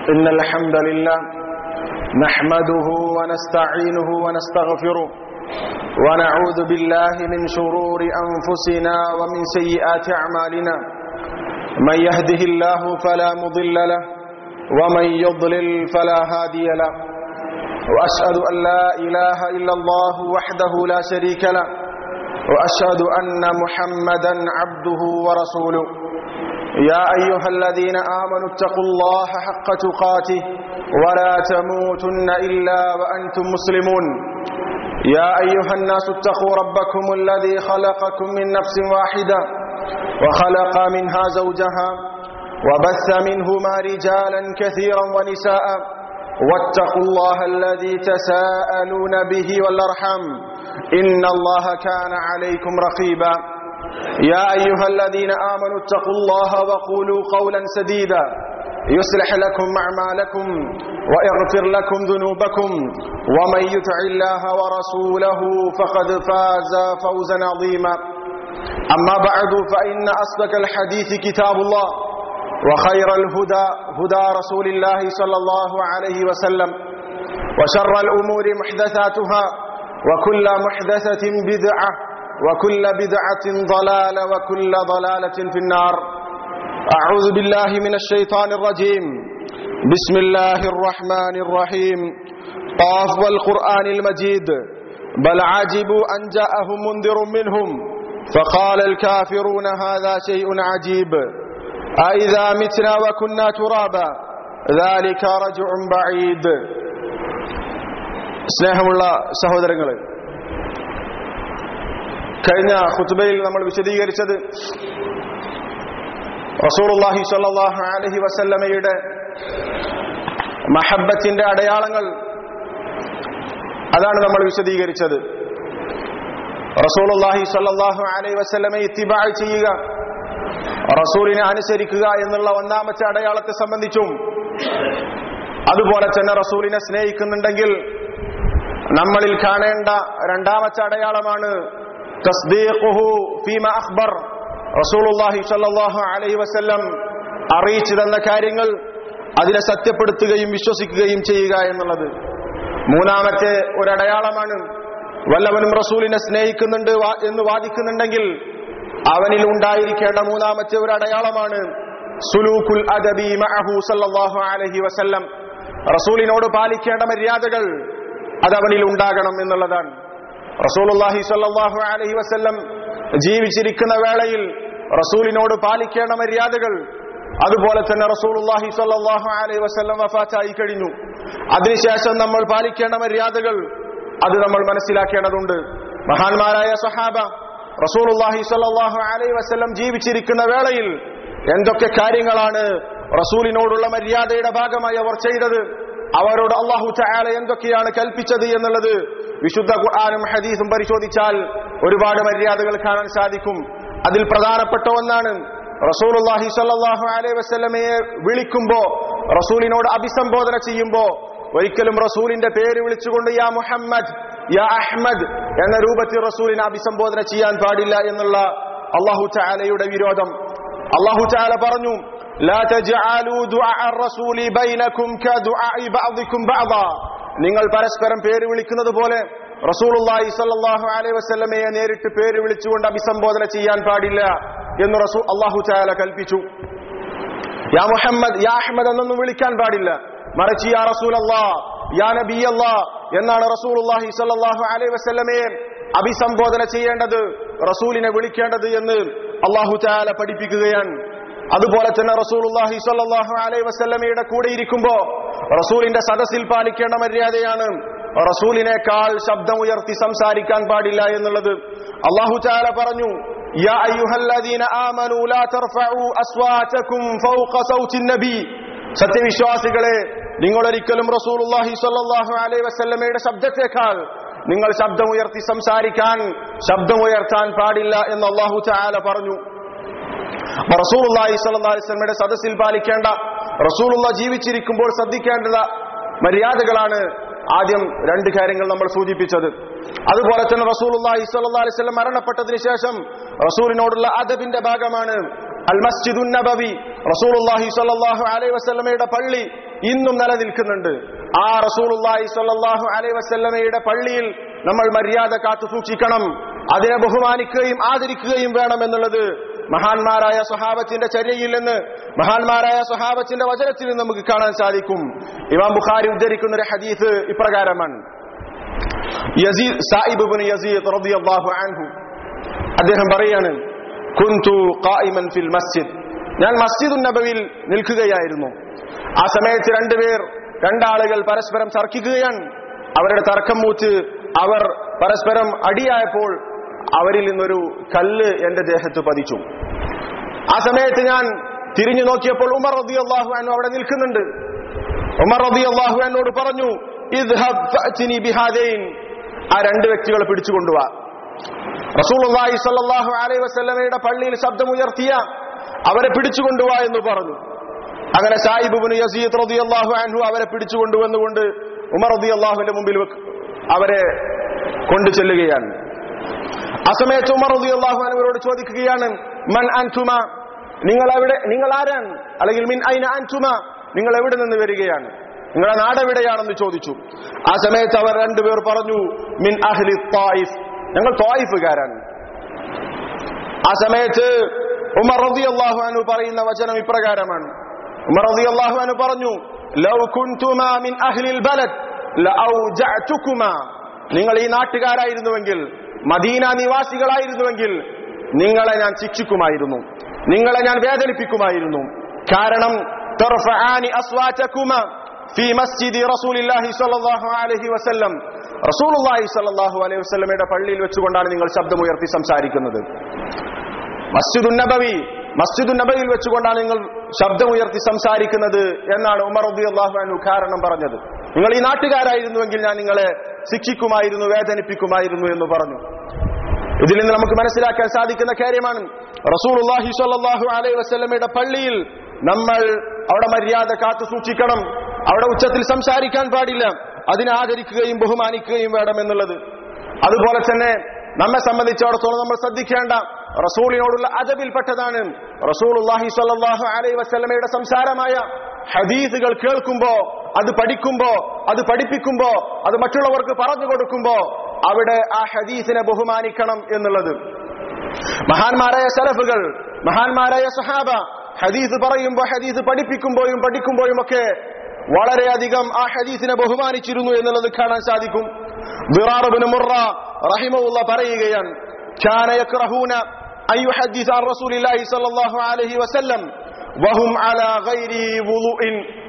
إن الحمد لله نحمده ونستعينه ونستغفره ونعوذ بالله من شرور أنفسنا ومن سيئات أعمالنا من يهده الله فلا مضل له ومن يضلل فلا هادي له وأشهد أن لا إله إلا الله وحده لا شريك له وأشهد أن محمدا عبده ورسوله يا أيها الذين آمنوا اتقوا الله حق تقاته ولا تموتن إلا وأنتم مسلمون يا أيها الناس اتقوا ربكم الذي خلقكم من نفس واحدة وخلق منها زوجها وبث منهما رجالا كثيرا ونساء واتقوا الله الذي تساءلون به والأرحم إن الله كان عليكم رقيبا يا أيها الذين آمنوا اتقوا الله وقولوا قولا سديدا يصلح لكم أعمالكم ويغفر لكم ذنوبكم ومن يطع الله ورسوله فقد فاز فوزا عظيما أما بعد فإن أصدق الحديث كتاب الله وخير الهدى هدى رسول الله صلى الله عليه وسلم وشر الأمور محدثاتها وكل محدثة بدعة وكل بدعة ضلالة وكل ضلالة في النار أعوذ بالله من الشيطان الرجيم بسم الله الرحمن الرحيم طاف والقرآن المجيد بل عجبوا أن جاءهم منذر منهم فقال الكافرون هذا شيء عجيب أئذا متنا وكنا ترابا ذلك رجع بعيد സ്നേഹമുള്ള സഹോദരങ്ങളെ കഴിഞ്ഞ ഖുത്ബയിൽ നമ്മൾ വിശദീകരിച്ചത് റസൂലുള്ളാഹി സ്വല്ലല്ലാഹു അലൈഹി വസല്ലമയുടെ മഹബത്തിന്റെ അടയാളങ്ങൾ അതാണ് നമ്മൾ വിശദീകരിച്ചത് റസൂലുള്ളാഹി സ്വല്ലല്ലാഹു അലൈഹി വസല്ലമയെ ഇത്തിബാ ചെയ്യുക റസൂലിനെ അനുസരിക്കുക എന്നുള്ള ഒന്നാമത്തെ അടയാളത്തെ സംബന്ധിച്ചും അതുപോലെ തന്നെ റസൂലിനെ സ്നേഹിക്കുന്നുണ്ടെങ്കിൽ നമ്മളിൽ കാണേണ്ട രണ്ടാമത്തെ അടയാളമാണ് തസ്ദീഖുഹു ഫീമ അഖ്ബർ റസൂലുള്ളാഹി സ്വല്ലല്ലാഹു അലൈഹി വസല്ലം അറിയിച്ചു തന്ന കാര്യങ്ങൾ അതിനെ സത്യപ്പെടുത്തുകയും വിശ്വസിക്കുകയും ചെയ്യുക എന്നുള്ളത് മൂന്നാമത്തെ ഒരടയാളമാണ് വല്ലവനും റസൂലിനെ സ്നേഹിക്കുന്നുണ്ട് എന്ന് വാദിക്കുന്നുണ്ടെങ്കിൽ അവനിൽ ഉണ്ടായിരിക്കേണ്ട മൂന്നാമത്തെ ഒരു അടയാളമാണ് സുലൂക്കുൽ അദബി മഅഹു സല്ലല്ലാഹു അലൈഹി വസല്ലം റസൂലിനോട് പാലിക്കേണ്ട മര്യാദകൾ അത് അവനിൽ ഉണ്ടാകണം എന്നുള്ളതാണ് റസൂലുള്ളാഹി സ്വല്ലല്ലാഹു അലൈഹി വസല്ലം ജീവിച്ചിരിക്കുന്ന വേളയിൽ റസൂലിനോട് പാലിക്കേണ്ട മര്യാദകൾ അതുപോലെ തന്നെ റസൂലുള്ളാഹി സ്വല്ലല്ലാഹു അലൈഹി വസല്ലം വഫാത്തായി കഴിഞ്ഞു അതിനുശേഷം നമ്മൾ പാലിക്കേണ്ട മര്യാദകൾ അത് നമ്മൾ മനസ്സിലാക്കേണ്ടതുണ്ട് മഹാന്മാരായ സഹാബ റസൂലുള്ളാഹി സ്വല്ലല്ലാഹു അലൈഹി വസല്ലം ജീവിച്ചിരിക്കുന്ന വേളയിൽ എന്തൊക്കെ കാര്യങ്ങളാണ് റസൂലിനോടുള്ള മര്യാദയുടെ ഭാഗമായി അവർ ചെയ്തത് അവരോട് അള്ളാഹു ചായാല എന്തൊക്കെയാണ് കൽപ്പിച്ചത് എന്നുള്ളത് വിശുദ്ധ ഖുർആാനും ഹദീസും പരിശോധിച്ചാൽ ഒരുപാട് മര്യാദകൾ കാണാൻ സാധിക്കും അതിൽ പ്രധാനപ്പെട്ട ഒന്നാണ് റസൂലുള്ളാഹി സ്വല്ലല്ലാഹു അലൈഹി വസല്ലമയെ വിളിക്കുമ്പോ റസൂലിനോട് അഭിസംബോധന ചെയ്യുമ്പോ ഒരിക്കലും റസൂലിന്റെ പേര് വിളിച്ചുകൊണ്ട് യാ മുഹമ്മദ് യാ അഹ്മദ് എന്ന രൂപത്തിൽ റസൂലിനെ അഭിസംബോധന ചെയ്യാൻ പാടില്ല എന്നുള്ള അള്ളാഹു ചാലയുടെ വിരോധം അള്ളാഹു ചാല പറഞ്ഞു لا تجعلوا دعاء الرسول بينكم كدعاء بعضكم بعضا നിങ്ങൾ പരസ്പരം പേര് വിളിക്കുന്നത് പോലെ റസൂലുള്ളാഹി സ്വല്ലല്ലാഹു അലൈഹി വസല്ലമയെ നേരിട്ട് പേര് വിളിച്ചുകൊണ്ട് അഭിസംബോധന ചെയ്യാൻ പാടില്ല എന്ന് റസൂൽ അള്ളാഹു ചാല കൽപ്പിച്ചു യാ മുഹമ്മദ് യാ അഹമ്മദ് എന്നൊന്നും വിളിക്കാൻ പാടില്ല മറിച്ച് യാ റസൂൽ യാ നബി എന്നാണ് റസൂലുള്ളാഹി സ്വല്ലല്ലാഹു അലൈഹി വസല്ലമയെ അഭിസംബോധന ചെയ്യേണ്ടത് റസൂലിനെ വിളിക്കേണ്ടത് എന്ന് അള്ളാഹു ചാല പഠിപ്പിക്കുകയാണ് അതുപോലെ തന്നെ റസൂലുള്ളാഹി സ്വല്ലല്ലാഹു അലൈഹി വസല്ലമയുടെ കൂടെ ഇരിക്കുമ്പോ റസൂലിന്റെ സദസ്സിൽ പാലിക്കേണ്ട മര്യാദയാണ് റസൂലിനേക്കാൾ ശബ്ദം ഉയർത്തി സംസാരിക്കാൻ പാടില്ല എന്നുള്ളത് അള്ളാഹു ചാല പറഞ്ഞു يا أيها الذين آمنوا لا ترفعوا أصواتكم فوق صوت النبي സത്യവിശ്വാസികളെ നിങ്ങൾ ഒരിക്കലും റസൂലുള്ളാഹി സ്വല്ലല്ലാഹു അലൈഹി വസല്ലമയുടെ ശബ്ദത്തെക്കാൾ നിങ്ങൾ ശബ്ദം ഉയർത്തി സംസാരിക്കാൻ ശബ്ദം ഉയർത്താൻ പാടില്ല എന്ന് അള്ളാഹു ചാല പറഞ്ഞു റസൂലുള്ളാഹി സ്വല്ലല്ലാഹു അലൈഹി വസല്ലമയുടെ സദസ്സിൽ പാലിക്കേണ്ട റസൂലുള്ള ജീവിച്ചിരിക്കുമ്പോൾ ശ്രദ്ധിക്കേണ്ട മര്യാദകളാണ് ആദ്യം രണ്ട് കാര്യങ്ങൾ നമ്മൾ സൂചിപ്പിച്ചത് അതുപോലെ തന്നെ റസൂലുള്ളാഹി സ്വല്ലല്ലാഹു അലൈഹി വസല്ലം മരണപ്പെട്ടതിന് ശേഷം റസൂലിനോടുള്ള അദബിന്റെ ഭാഗമാണ് അൽ മസ്ജിദു നബവി റസൂലുള്ളാഹി സ്വല്ലല്ലാഹു അലൈഹി വസല്ലമയുടെ പള്ളി ഇന്നും നിലനിൽക്കുന്നുണ്ട് ആ റസൂലുള്ളാഹി സ്വല്ലല്ലാഹു അലൈഹി വസല്ലമയുടെ പള്ളിയിൽ നമ്മൾ മര്യാദ കാത്തു സൂക്ഷിക്കണം അതിനെ ബഹുമാനിക്കുകയും ആദരിക്കുകയും വേണം എന്നുള്ളത് മഹാന്മാരായ സ്വഹാബത്തിന്റെ ചര്യയിൽ നിന്ന് മഹാന്മാരായ സ്വഹാബത്തിന്റെ വചനത്തിൽ നിന്ന് നമുക്ക് കാണാൻ സാധിക്കും ഇമാം ബുഖാരി ഉദ്ധരിക്കുന്ന ഒരു ഹദീസ് ഇപ്രകാരമാണ് യസീദ് സായിബ് ഇബ്നു യസീദ് റളിയല്ലാഹു അൻഹു അദ്ദേഹം പറയാണ് കുന്തു ഖായിമൻ ഫിൽ മസ്ജിദ് ഞാൻ മസ്ജിദുൻ നബവിയിൽ നിൽക്കുകയായിരുന്നു ആ സമയത്ത് രണ്ടുപേർ രണ്ടാളുകൾ പരസ്പരം തർക്കിക്കുകയാണ് അവരുടെ തർക്കം മൂത്ത് അവർ പരസ്പരം അടിയായപ്പോൾ അവരിൽ നിന്നൊരു കല്ല് എന്റെ ദേഹത്ത് പതിച്ചു ആ സമയത്ത് ഞാൻ തിരിഞ്ഞു നോക്കിയപ്പോൾ ഉമർ റബി അള്ളാഹു അന്നു അവിടെ നിൽക്കുന്നുണ്ട് ഉമർ റബി അള്ളാഹു എന്നോട് പറഞ്ഞു ഇദ്ഹബ് ഫഅ്തിനി ബിഹാദൈൻ ആ രണ്ട് വ്യക്തികളെ പിടിച്ചുകൊണ്ടുവാ റസൂലുള്ളാഹി സ്വല്ലല്ലാഹു അലൈഹി വസല്ലമയുടെ പള്ളിയിൽ ശബ്ദമുയർത്തിയ അവരെ പിടിച്ചുകൊണ്ടുവാ എന്ന് പറഞ്ഞു അങ്ങനെ സായിബ് ഇബ്നു യസീദ് റളിയല്ലാഹു അൻഹു അവരെ പിടിച്ചുകൊണ്ടുവന്നുകൊണ്ട് ഉമർ റളിയല്ലാഹുവിന്റെ മുമ്പിൽ വെക്ക് അവരെ കൊണ്ടു ചെല്ലുകയാണ് ആ സമയത്ത് ഉമർ റളിയല്ലാഹു അൻഹു അവരോട് ചോദിക്കുകയാണ് മൻ അൻതുമ നിങ്ങൾ എവിടെ നിങ്ങൾ ആരാണ് അല്ലെങ്കിൽ മിൻ ഐന അൻതുമ നിങ്ങൾ എവിടെ നിന്ന് വരികയാണ് നിങ്ങളുടെ നാട് എവിടെയാണെന്ന് ചോദിച്ചു ആ സമയത്ത് അവർ രണ്ടുപേർ പറഞ്ഞു മിൻ അഹ്ലി തായിഫ് ഞങ്ങൾ തായിഫുകാരാണ് ആ സമയത്ത് ഉമർ റളിയല്ലാഹു അൻഹു പറയുന്ന വചനം ഇപ്രകാരമാണ് ഉമർ റളിയല്ലാഹു അൻഹു പറഞ്ഞു ലൗ കുൻതുമാ മിൻ അഹ്ലിൽ ബലദ് ലഔജഅതുകുമാ നിങ്ങൾ ഈ നാട്ടുകാരായിരുന്നുവെങ്കിൽ മദീന നിവാസികളായിരുന്നുവെങ്കിൽ നിങ്ങളെ ഞാൻ ശിക്ഷിക്കുമായിരുന്നു നിങ്ങളെ ഞാൻ വേദനിപ്പിക്കുമായിരുന്നു കാരണം തർഫആനി അസ്വാതകുമാ ഫി മസ്ജിദി റസൂലില്ലാഹി സ്വല്ലല്ലാഹു അലൈഹി വസല്ലം റസൂലുള്ളാഹി സ്വല്ലല്ലാഹു അലൈഹി വസല്ലമയുടെ പള്ളിയിൽ വെച്ചുകൊണ്ടാണ് നിങ്ങൾ ശബ്ദമുയർത്തി സംസാരിക്കുന്നത് മസ്ജിദുൻ നബവി മസ്ജിദുൻ നബവിയിൽ വെച്ചുകൊണ്ടാണ് നിങ്ങൾ ശബ്ദമുയർത്തി സംസാരിക്കുന്നത് എന്നാണ് ഉമർ റളിയല്ലാഹു അൻഹു കാരണം പറഞ്ഞത് നിങ്ങൾ ഈ നാട്ടുകാരായിരുന്നുവെങ്കിൽ ഞാൻ നിങ്ങളെ ശിക്ഷിക്കുമായിരുന്നു വേദനിപ്പിക്കുമായിരുന്നു എന്ന് പറഞ്ഞു ഇതിൽ നിന്ന് നമുക്ക് മനസ്സിലാക്കാൻ സാധിക്കുന്ന കാര്യമാണ് റസൂലുള്ളാഹി സ്വല്ലല്ലാഹു അലൈഹി വസല്ലമയുടെ പള്ളിയിൽ നമ്മൾ അവിടെ മര്യാദ കാത്തു സൂക്ഷിക്കണം അവിടെ ഉച്ചത്തിൽ സംസാരിക്കാൻ പാടില്ല അതിനെ ആദരിക്കുകയും ബഹുമാനിക്കുകയും വേണം എന്നുള്ളത് അതുപോലെ തന്നെ നമ്മെ സംബന്ധിച്ചിടത്തോളം നമ്മൾ ശ്രദ്ധിക്കേണ്ട റസൂലിനോടുള്ള അദബിൽപ്പെട്ടതാണ് റസൂലുള്ളാഹി സ്വല്ലല്ലാഹു അലൈഹി വസല്ലമയുടെ സംസാരമായ ഹദീസുകൾ കേൾക്കുമ്പോ അത് പഠിക്കുമ്പോ അത് പഠിപ്പിക്കുമ്പോ അത് മറ്റുള്ളവർക്ക് പറഞ്ഞു കൊടുക്കുമ്പോ അവിടെ ആ ഹദീസിനെ ബഹുമാനിക്കണം എന്നുള്ളത് മഹാന്മാരായ സലഫുകൾ മഹാന്മാരായ സഹാബ ഹദീസ് പറയുമ്പോ ഹദീസ് പഠിപ്പിക്കുമ്പോഴും പഠിക്കുമ്പോഴും ഒക്കെ വളരെയധികം ആ ഹദീസിനെ ബഹുമാനിച്ചിരുന്നു എന്നുള്ളത് കാണാൻ സാധിക്കും ദിറാറുബിന് മുറ റഹിമുള്ള പറയുകയാണ് كان يكرهون أن يحدث عن رسول الله صلى الله عليه وسلم وهم على غير وضوء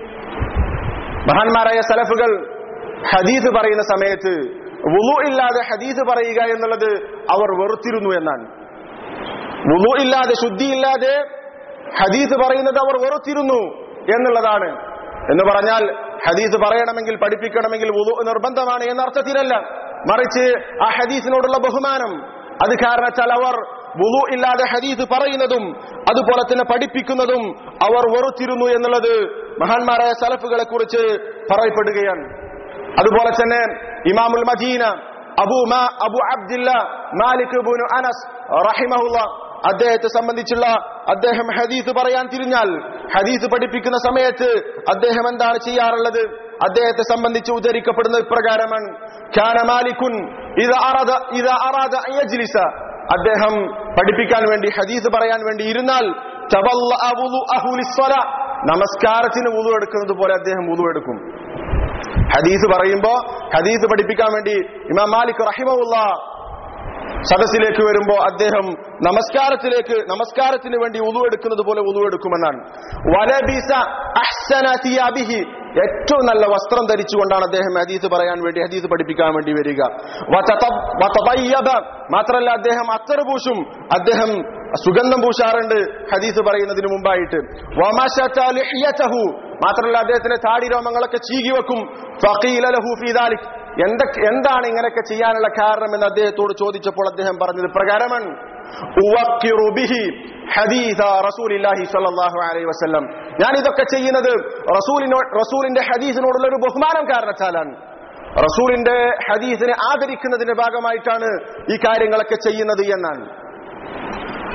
മഹാന്മാരായ സലഫുകൾ ഹദീസ് പറയുന്ന സമയത്ത് വുളു ഇല്ലാതെ ഹദീസ് പറയുക എന്നുള്ളത് അവർ വെറുത്തിരുന്നു എന്നാണ് വുളു ഇല്ലാതെ ശുദ്ധിയില്ലാതെ ഹദീസ് പറയുന്നത് അവർ വെറുത്തിരുന്നു എന്നുള്ളതാണ് എന്ന് പറഞ്ഞാൽ ഹദീസ് പറയണമെങ്കിൽ പഠിപ്പിക്കണമെങ്കിൽ വുളു നിർബന്ധമാണ് എന്ന അർത്ഥത്തിലല്ല മറിച്ച് ആ ഹദീസിനോടുള്ള ബഹുമാനം അത് കാരണത്താൽ അവർ വുളു ഇല്ലാതെ ഹദീസ് പറയുന്നതും അതുപോലെ തന്നെ പഠിപ്പിക്കുന്നതും അവർ വെറുത്തിരുന്നു എന്നുള്ളത് മഹാന്മാരായ സലഫുകളെ കുറിച്ച് പറയപ്പെടുകയാണ് അതുപോലെ തന്നെ ഇമാമുൽ മദീന അബു മാ അബു അബ്ദില്ല മാലിക് ബുനു അനസ് റഹിമഹുല്ല അദ്ദേഹത്തെ സംബന്ധിച്ചുള്ള അദ്ദേഹം ഹദീസ് പറയാൻ തിരിഞ്ഞാൽ ഹദീസ് പഠിപ്പിക്കുന്ന സമയത്ത് അദ്ദേഹം എന്താണ് ചെയ്യാറുള്ളത് അദ്ദേഹത്തെ സംബന്ധിച്ച് ഉദ്ധരിക്കപ്പെടുന്ന ഇപ്രകാരമാണ് ഖാന മാലിക്കുൻ ഇത് അറാദ ഇത് അറാദ അൻ യജ്ലിസ അദ്ദേഹം പഠിപ്പിക്കാൻ വേണ്ടി ഹദീസ് പറയാൻ വേണ്ടി ഇരുന്നാൽ തവല്ലഅ വുളുഅഹു ലിസ്സല നമസ്കാരത്തിന് വുളു എടുക്കുന്നത് പോലെ അദ്ദേഹം വുളു എടുക്കും ഹദീസ് പറയുമ്പോ ഹദീസ് പഠിപ്പിക്കാൻ വേണ്ടി ഇമാം മാലിക് റഹിമുള്ള സദസ്സിലേക്ക് വരുമ്പോ അദ്ദേഹം നമസ്കാരത്തിലേക്ക് നമസ്കാരത്തിന് വേണ്ടി ഉളു എടുക്കുന്നത് പോലെ ഉളു എടുക്കുമെന്നാണ് വലബിസ അഹ്സന സിയാബിഹി ഏറ്റവും നല്ല വസ്ത്രം ധരിച്ചുകൊണ്ടാണ് അദ്ദേഹം ഹദീസ് പറയാൻ വേണ്ടി ഹദീസ് പഠിപ്പിക്കാൻ വേണ്ടി വരിക വതത- വതതയ്യബ. മാത്രമല്ല അദ്ദേഹം അത്തർ പൂശും അദ്ദേഹം സുഗന്ധം പൂശാറുണ്ട് ഹദീസ് പറയുന്നതിന് മുമ്പായിട്ട് വമശത ലിഹ്യതഹു. മാത്രമല്ല അദ്ദേഹത്തിന്റെ താടി രോമങ്ങളൊക്കെ ചീകി വെക്കും ഫഖീല ലഹു ഫീ ദാലിക്. എന്തൊക്കെ എന്താണ് ഇങ്ങനെയൊക്കെ ചെയ്യാനുള്ള കാരണം എന്ന് അദ്ദേഹത്തോട് ചോദിച്ചപ്പോൾ അദ്ദേഹം പറഞ്ഞത് പ്രകാരമാണ് ഉവക്കിറു ബിഹി ഹദീസ റസൂലില്ലാഹി സ്വല്ലല്ലാഹു അലൈഹി വസല്ലം ഞാൻ ഇതൊക്കെ ചെയ്യുന്നത് റസൂലിനോ റസൂലിന്റെ ഹദീസിനോടുള്ള ഒരു ബഹുമാനം കാരണത്താലാണ് റസൂലിന്റെ ഹദീസിനെ ആദരിക്കുന്നതിന്റെ ഭാഗമായിട്ടാണ് ഈ കാര്യങ്ങളൊക്കെ ചെയ്യുന്നത് എന്നാണ്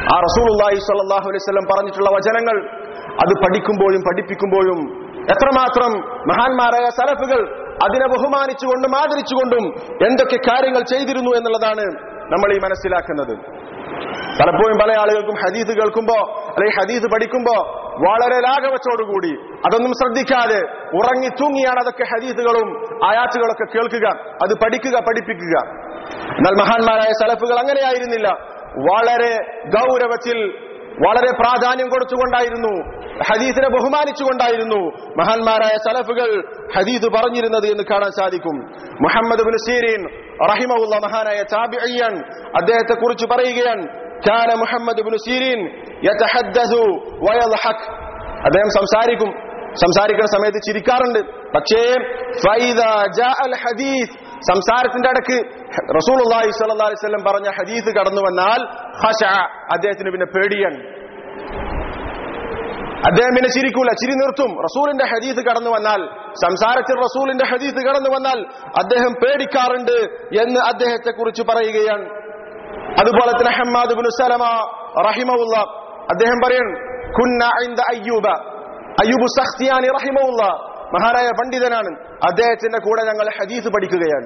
ആ റസൂലുള്ളാഹി സ്വല്ലല്ലാഹു അലൈഹി വസല്ലം പറഞ്ഞിട്ടുള്ള വചനങ്ങൾ അത് പഠിക്കുമ്പോഴും പഠിപ്പിക്കുമ്പോഴും എത്രമാത്രം മഹാന്മാരായ സലഫുകൾ അതിനെ ബഹുമാനിച്ചുകൊണ്ടും ആദരിച്ചുകൊണ്ടും എന്തൊക്കെ കാര്യങ്ങൾ ചെയ്തിരുന്നു എന്നുള്ളതാണ് നമ്മൾ ഈ മനസ്സിലാക്കുന്നത് പലപ്പോഴും പല ആളുകൾക്കും ഹദീസ് കേൾക്കുമ്പോ അല്ലെങ്കിൽ ഹദീസ് പഠിക്കുമ്പോ വളരെ ലാഘവത്തോടുകൂടി അതൊന്നും ശ്രദ്ധിക്കാതെ ഉറങ്ങി തൂങ്ങിയാണ് അതൊക്കെ ഹദീസുകളും ആയാറ്റുകളൊക്കെ കേൾക്കുക അത് പഠിക്കുക പഠിപ്പിക്കുക എന്നാൽ മഹാന്മാരായ സലഫുകൾ അങ്ങനെയായിരുന്നില്ല വളരെ ഗൗരവത്തിൽ വളരെ പ്രാധാന്യം കൊടുത്തുകൊണ്ടായിരുന്നു ഹദീസിനെ ബഹുമാനിച്ചുകൊണ്ടായിരുന്നു മഹാന്മാരായ സലഫുകൾ ഹദീസ് പറഞ്ഞിരുന്നത് എന്ന് കാണാൻ സാധിക്കും മുഹമ്മദ് ബിൻ സീരീൻ റഹിമവുള്ള മഹാനായ താബിഅയ്യൻ അദ്ദേഹത്തെ കുറിച്ച് പറയുകയാണ് كان محمد بن سيرين يتحدث ويضحك അദ്ദേഹം സംസാരിക്കും സംസാരിക്കുന്ന സമയത്ത് ചിരിക്കാറുണ്ട് പക്ഷേ ഫൈദ ജാ അൽ ഹദീസ് സംസാരത്തിന്റെ ഇടക്ക് റസൂലുള്ളാഹി സ്വല്ലല്ലാഹി അലൈഹി വസല്ലം പറഞ്ഞ ഹദീസ് കടന്നു വന്നാൽ ഖശ അദ്ദേഹത്തിന് പിന്നെ പേടിയാണ് അദ്ദേഹം പിന്നെ ചിരിക്കൂല ചിരി നിർത്തും റസൂലിന്റെ ഹദീസ് കടന്നു വന്നാൽ സംസാരത്തിൽ റസൂലിന്റെ ഹദീസ് കടന്നു വന്നാൽ അദ്ദേഹം പേടിക്കാറുണ്ട് എന്ന് അദ്ദേഹത്തെ കുറിച്ച് പറയുകയാണ് അതുപോലെ തന്നെ ഹമ്മാദ് ബിൻ സലമ റഹിമവുള്ള അദ്ദേഹം പറയും കുന്ന ഇൻദ അയ്യൂബ അയ്യൂബ് സഖ്തിയാനി റഹിമവുള്ള മഹാനായ പണ്ഡിതനാണ് അദ്ദേഹത്തിന്റെ കൂടെ ഞങ്ങൾ ഹദീസ് പഠിക്കുകയാണ്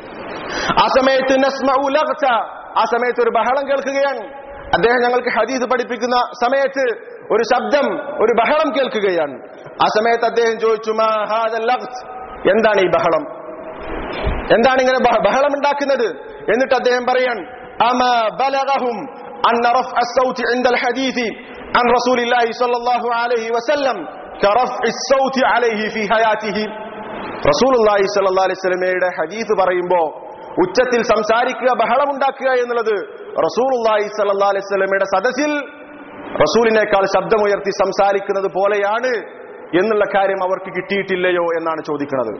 ആ സമയത്ത് നസ്മഉ ലഗ്ത ആ സമയത്ത് ഒരു ബഹളം കേൾക്കുകയാണ് അദ്ദേഹം ഞങ്ങൾക്ക് ഹദീസ് പഠിപ്പിക്കുന്ന സമയത്ത് ഒരു ശബ്ദം ഒരു ബഹളം കേൾക്കുകയാണ് ആ സമയത്ത് അദ്ദേഹം ചോദിച്ചു മാ ഹാദൽ ലഗ്ത് എന്താണ് ഈ ബഹളം എന്താണ് ഇങ്ങനെ ബഹ- ബഹളം ഉണ്ടാക്കുന്നത് എന്നിട്ട് അദ്ദേഹം പറയാൻ അമ ബലഗഹും അന്ന റഫ്അ الصوت عند الحديث عن رسول الله صلى الله عليه وسلم كرفع الصوت عليه في حياته റസൂലുള്ളാഹി സ്വല്ലല്ലാഹി അലൈഹി വസല്ലമയുടെ ഹദീസ് പറയുമ്പോൾ ഉച്ചത്തിൽ സംസാരിക്കുക ബഹളമുണ്ടാക്കുക എന്നുള്ളത് റസൂലുള്ളാഹി സ്വല്ലല്ലാഹി അലൈഹി വസല്ലമയുടെ സദസ്സിൽ റസൂലിനേക്കാൾ ശബ്ദമുയർത്തി സംസാരിക്കുന്നത് പോലെയാണ് എന്നുള്ള കാര്യം അവർക്ക് കിട്ടിയിട്ടില്ലയോ എന്നാണ് ചോദിക്കുന്നത്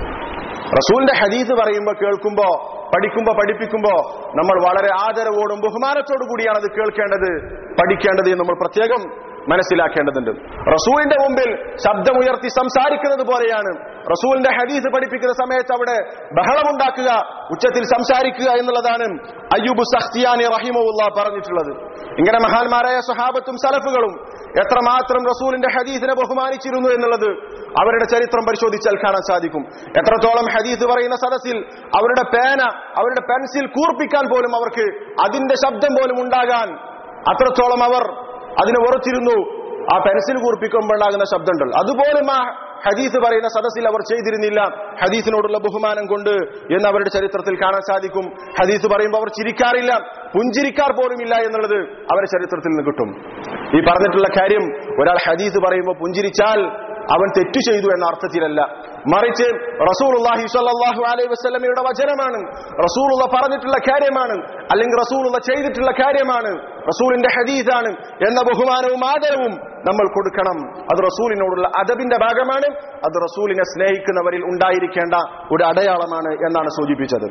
റസൂലിന്റെ ഹദീസ് പറയുമ്പോൾ കേൾക്കുമ്പോ പഠിക്കുമ്പോ പഠിപ്പിക്കുമ്പോ നമ്മൾ വളരെ ആദരവോടും ബഹുമാനത്തോടു കൂടിയാണ് അത് കേൾക്കേണ്ടത് പഠിക്കേണ്ടത് എന്ന് നമ്മൾ പ്രത്യേകം മനസ്സിലാക്കേണ്ടതുണ്ട് റസൂലിന്റെ മുമ്പിൽ ശബ്ദമുയർത്തി സംസാരിക്കുന്നത് പോലെയാണ് റസൂലിന്റെ ഹദീസ് പഠിപ്പിക്കുന്ന സമയത്ത് അവിടെ ബഹളമുണ്ടാക്കുക ഉച്ചത്തിൽ സംസാരിക്കുക എന്നുള്ളതാണ് അയ്യൂബ് സഖ്തിയാനി റഹിമുള്ള പറഞ്ഞിട്ടുള്ളത് ഇങ്ങനെ മഹാന്മാരായ സ്വഹാബത്തും സലഫുകളും എത്രമാത്രം റസൂലിന്റെ ഹദീസിനെ ബഹുമാനിച്ചിരുന്നു എന്നുള്ളത് അവരുടെ ചരിത്രം പരിശോധിച്ചാൽ കാണാൻ സാധിക്കും എത്രത്തോളം ഹദീസ് പറയുന്ന സദസ്സിൽ അവരുടെ പേന അവരുടെ പെൻസിൽ കൂർപ്പിക്കാൻ പോലും അവർക്ക് അതിന്റെ ശബ്ദം പോലും ഉണ്ടാകാൻ അത്രത്തോളം അവർ അതിനെ ഉറച്ചിരുന്നു ആ പെൻസിൽ കൂർപ്പിക്കുമ്പോൾ ഉണ്ടാകുന്ന ശബ്ദമുണ്ടല്ലോ അതുപോലും ആ ഹദീസ് പറയുന്ന സദസ്സിൽ അവർ ചെയ്തിരുന്നില്ല ഹദീസിനോടുള്ള ബഹുമാനം കൊണ്ട് എന്ന് അവരുടെ ചരിത്രത്തിൽ കാണാൻ സാധിക്കും ഹദീസ് പറയുമ്പോൾ അവർ ചിരിക്കാറില്ല പുഞ്ചിരിക്കാർ പോലുമില്ല എന്നുള്ളത് അവരുടെ ചരിത്രത്തിൽ നിന്ന് കിട്ടും ഈ പറഞ്ഞിട്ടുള്ള കാര്യം ഒരാൾ ഹദീസ് പറയുമ്പോൾ പുഞ്ചിരിച്ചാൽ അവൻ തെറ്റു ചെയ്തു എന്ന അർത്ഥത്തിലല്ല മറിച്ച് റസൂലുള്ളാഹി സ്വല്ലല്ലാഹു അലൈഹി വസല്ലമയുടെ വചനമാണ് റസൂലുള്ള പറഞ്ഞിട്ടുള്ള കാര്യമാണ് അല്ലെങ്കിൽ റസൂലുള്ള ചെയ്തിട്ടുള്ള കാര്യമാണ് റസൂലിന്റെ ഹദീസാണ് എന്ന ബഹുമാനവും ആദരവും നമ്മൾ കൊടുക്കണം അത് റസൂലിനോടുള്ള അദബിന്റെ ഭാഗമാണ് അത് റസൂലിനെ സ്നേഹിക്കുന്നവരിൽ ഉണ്ടായിരിക്കേണ്ട ഒരു അടയാളമാണ് എന്നാണ് സൂചിപ്പിച്ചത്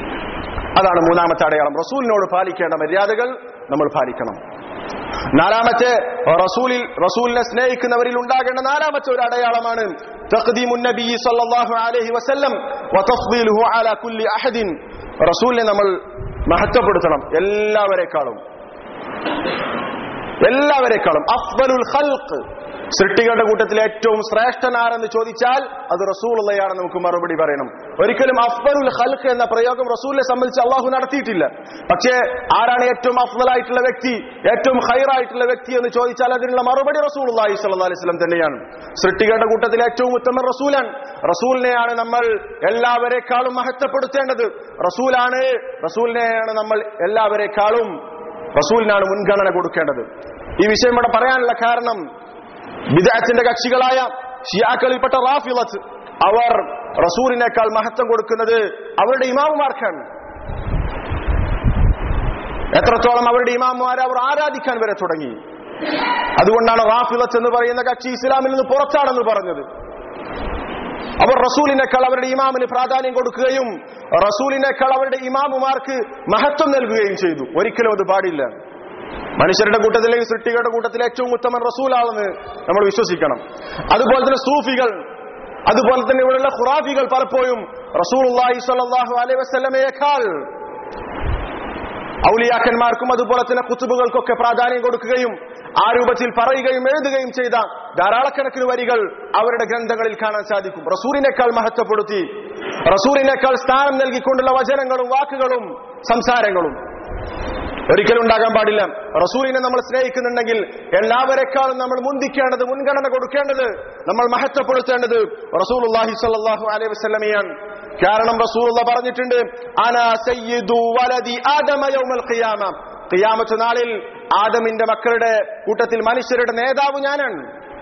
അതാണ് മൂന്നാമത്തെ അടയാളം റസൂലിനോട് പാലിക്കേണ്ട മര്യാദകൾ നമ്മൾ പാലിക്കണം നാലാമത്തെ റസൂലിൽ റസൂലിനെ സ്നേഹിക്കുന്നവരിൽ ഉണ്ടാകേണ്ട നാലാമത്തെ ഒരു അടയാളമാണ് തഖ്ദീമുൻ നബി സല്ലല്ലാഹു അലൈഹി വസല്ലം വതഫ്ദീലുഹു അലാ കുല്ലി അഹദിൻ റസൂലിനെ നമ്മൾ മഹത്വപ്പെടുത്തണം എല്ലാവരെക്കാളും എല്ലാവരെക്കാളും അഫ്ദലുൽ ഖൽഖ് സൃഷ്ടികളുടെ കൂട്ടത്തിൽ ഏറ്റവും ശ്രേഷ്ഠനാരെന്ന് ചോദിച്ചാൽ അത് റസൂലുള്ളയാണ് നമുക്ക് മറുപടി പറയണം ഒരിക്കലും അഫ്ദലുൽ ഖൽഖ് എന്ന പ്രയോഗം റസൂലിനെ സംബന്ധിച്ച് അള്ളാഹു നടത്തിയിട്ടില്ല പക്ഷേ ആരാണ് ഏറ്റവും അഫ്ദലായിട്ടുള്ള വ്യക്തി ഏറ്റവും ഹൈറായിട്ടുള്ള വ്യക്തി എന്ന് ചോദിച്ചാൽ അതിനുള്ള മറുപടി റസൂലുള്ളാഹി സ്വല്ലല്ലാഹി അലൈഹി വസല്ലം തന്നെയാണ് സൃഷ്ടികളുടെ കൂട്ടത്തിൽ ഏറ്റവും ഉത്തമൻ റസൂലാണ് റസൂലിനെയാണ് നമ്മൾ എല്ലാവരെക്കാളും മഹത്വപ്പെടുത്തേണ്ടത് റസൂലാണ് റസൂലിനെയാണ് നമ്മൾ എല്ലാവരെക്കാളും റസൂലിനാണ് മുൻഗണന കൊടുക്കേണ്ടത് ഈ വിഷയം ഇവിടെ പറയാനുള്ള കാരണം ബിദാത്തിന്റെ കക്ഷികളായ ഷിയാക്കളിൽപ്പെട്ട റാഫിളത്ത് അവർ റസൂലിനേക്കാൾ മഹത്വം കൊടുക്കുന്നത് അവരുടെ ഇമാമുമാർക്കാണ് എത്രത്തോളം അവരുടെ ഇമാമുമാരെ അവർ ആരാധിക്കാൻ വരെ തുടങ്ങി അതുകൊണ്ടാണ് റാഫിളത്ത് എന്ന് പറയുന്ന കക്ഷി ഇസ്ലാമിൽ നിന്ന് പുറത്താണെന്ന് പറഞ്ഞത് അവർ റസൂലിനേക്കാൾ അവരുടെ ഇമാമിന് പ്രാധാന്യം കൊടുക്കുകയും റസൂലിനേക്കാൾ അവരുടെ ഇമാമുമാർക്ക് മഹത്വം നൽകുകയും ചെയ്തു ഒരിക്കലും അത് പാടില്ല മനുഷ്യരുടെ കൂട്ടത്തിലെ സൃഷ്ടികളുടെ കൂട്ടത്തിലെ ഏറ്റവും ഉത്തമൻ റസൂലാണെന്ന് നമ്മൾ വിശ്വസിക്കണം അതുപോലെ തന്നെ സൂഫികൾ അതുപോലെ തന്നെ ഇവിടെയുള്ള ഖുറാഫികൾ പലപ്പോഴും റസൂൽ സ്വല്ലല്ലാഹു അലൈഹി വസല്ലമയേക്കാൾ ഔലിയാക്കന്മാർക്കും അതുപോലെ തന്നെ കുത്തുബുകൾക്കൊക്കെ പ്രാധാന്യം കൊടുക്കുകയും ആ രൂപത്തിൽ പറയുകയും എഴുതുകയും ചെയ്ത ധാരാളക്കണക്കിന് വരികൾ അവരുടെ ഗ്രന്ഥങ്ങളിൽ കാണാൻ സാധിക്കും റസൂലിനേക്കാൾ മഹത്വപ്പെടുത്തി റസൂലിനേക്കാൾ സ്ഥാനം നൽകിക്കൊണ്ടുള്ള വചനങ്ങളും വാക്കുകളും സംസാരങ്ങളും ഒരിക്കലും ഉണ്ടാകാൻ പാടില്ല റസൂലിനെ നമ്മൾ സ്നേഹിക്കുന്നുണ്ടെങ്കിൽ എല്ലാവരെക്കാളും നമ്മൾ മുന്തിക്കേണ്ടത് മുൻഗണന കൊടുക്കേണ്ടത് നമ്മൾ മഹത്വപ്പെടുത്തേണ്ടത് റസൂലുള്ളാഹി സ്വല്ലല്ലാഹു അലൈഹി വസല്ലമയാണ് കാരണം റസൂലുള്ള പറഞ്ഞിട്ടുണ്ട് അന സയ്യിദു വലദി ആദമ യൗമൽ ഖിയാമ ഖിയാമത്ത് നാളിൽ ആദമിന്റെ മക്കളുടെ കൂട്ടത്തിൽ മനുഷ്യരുടെ നേതാവ് ഞാനാണ്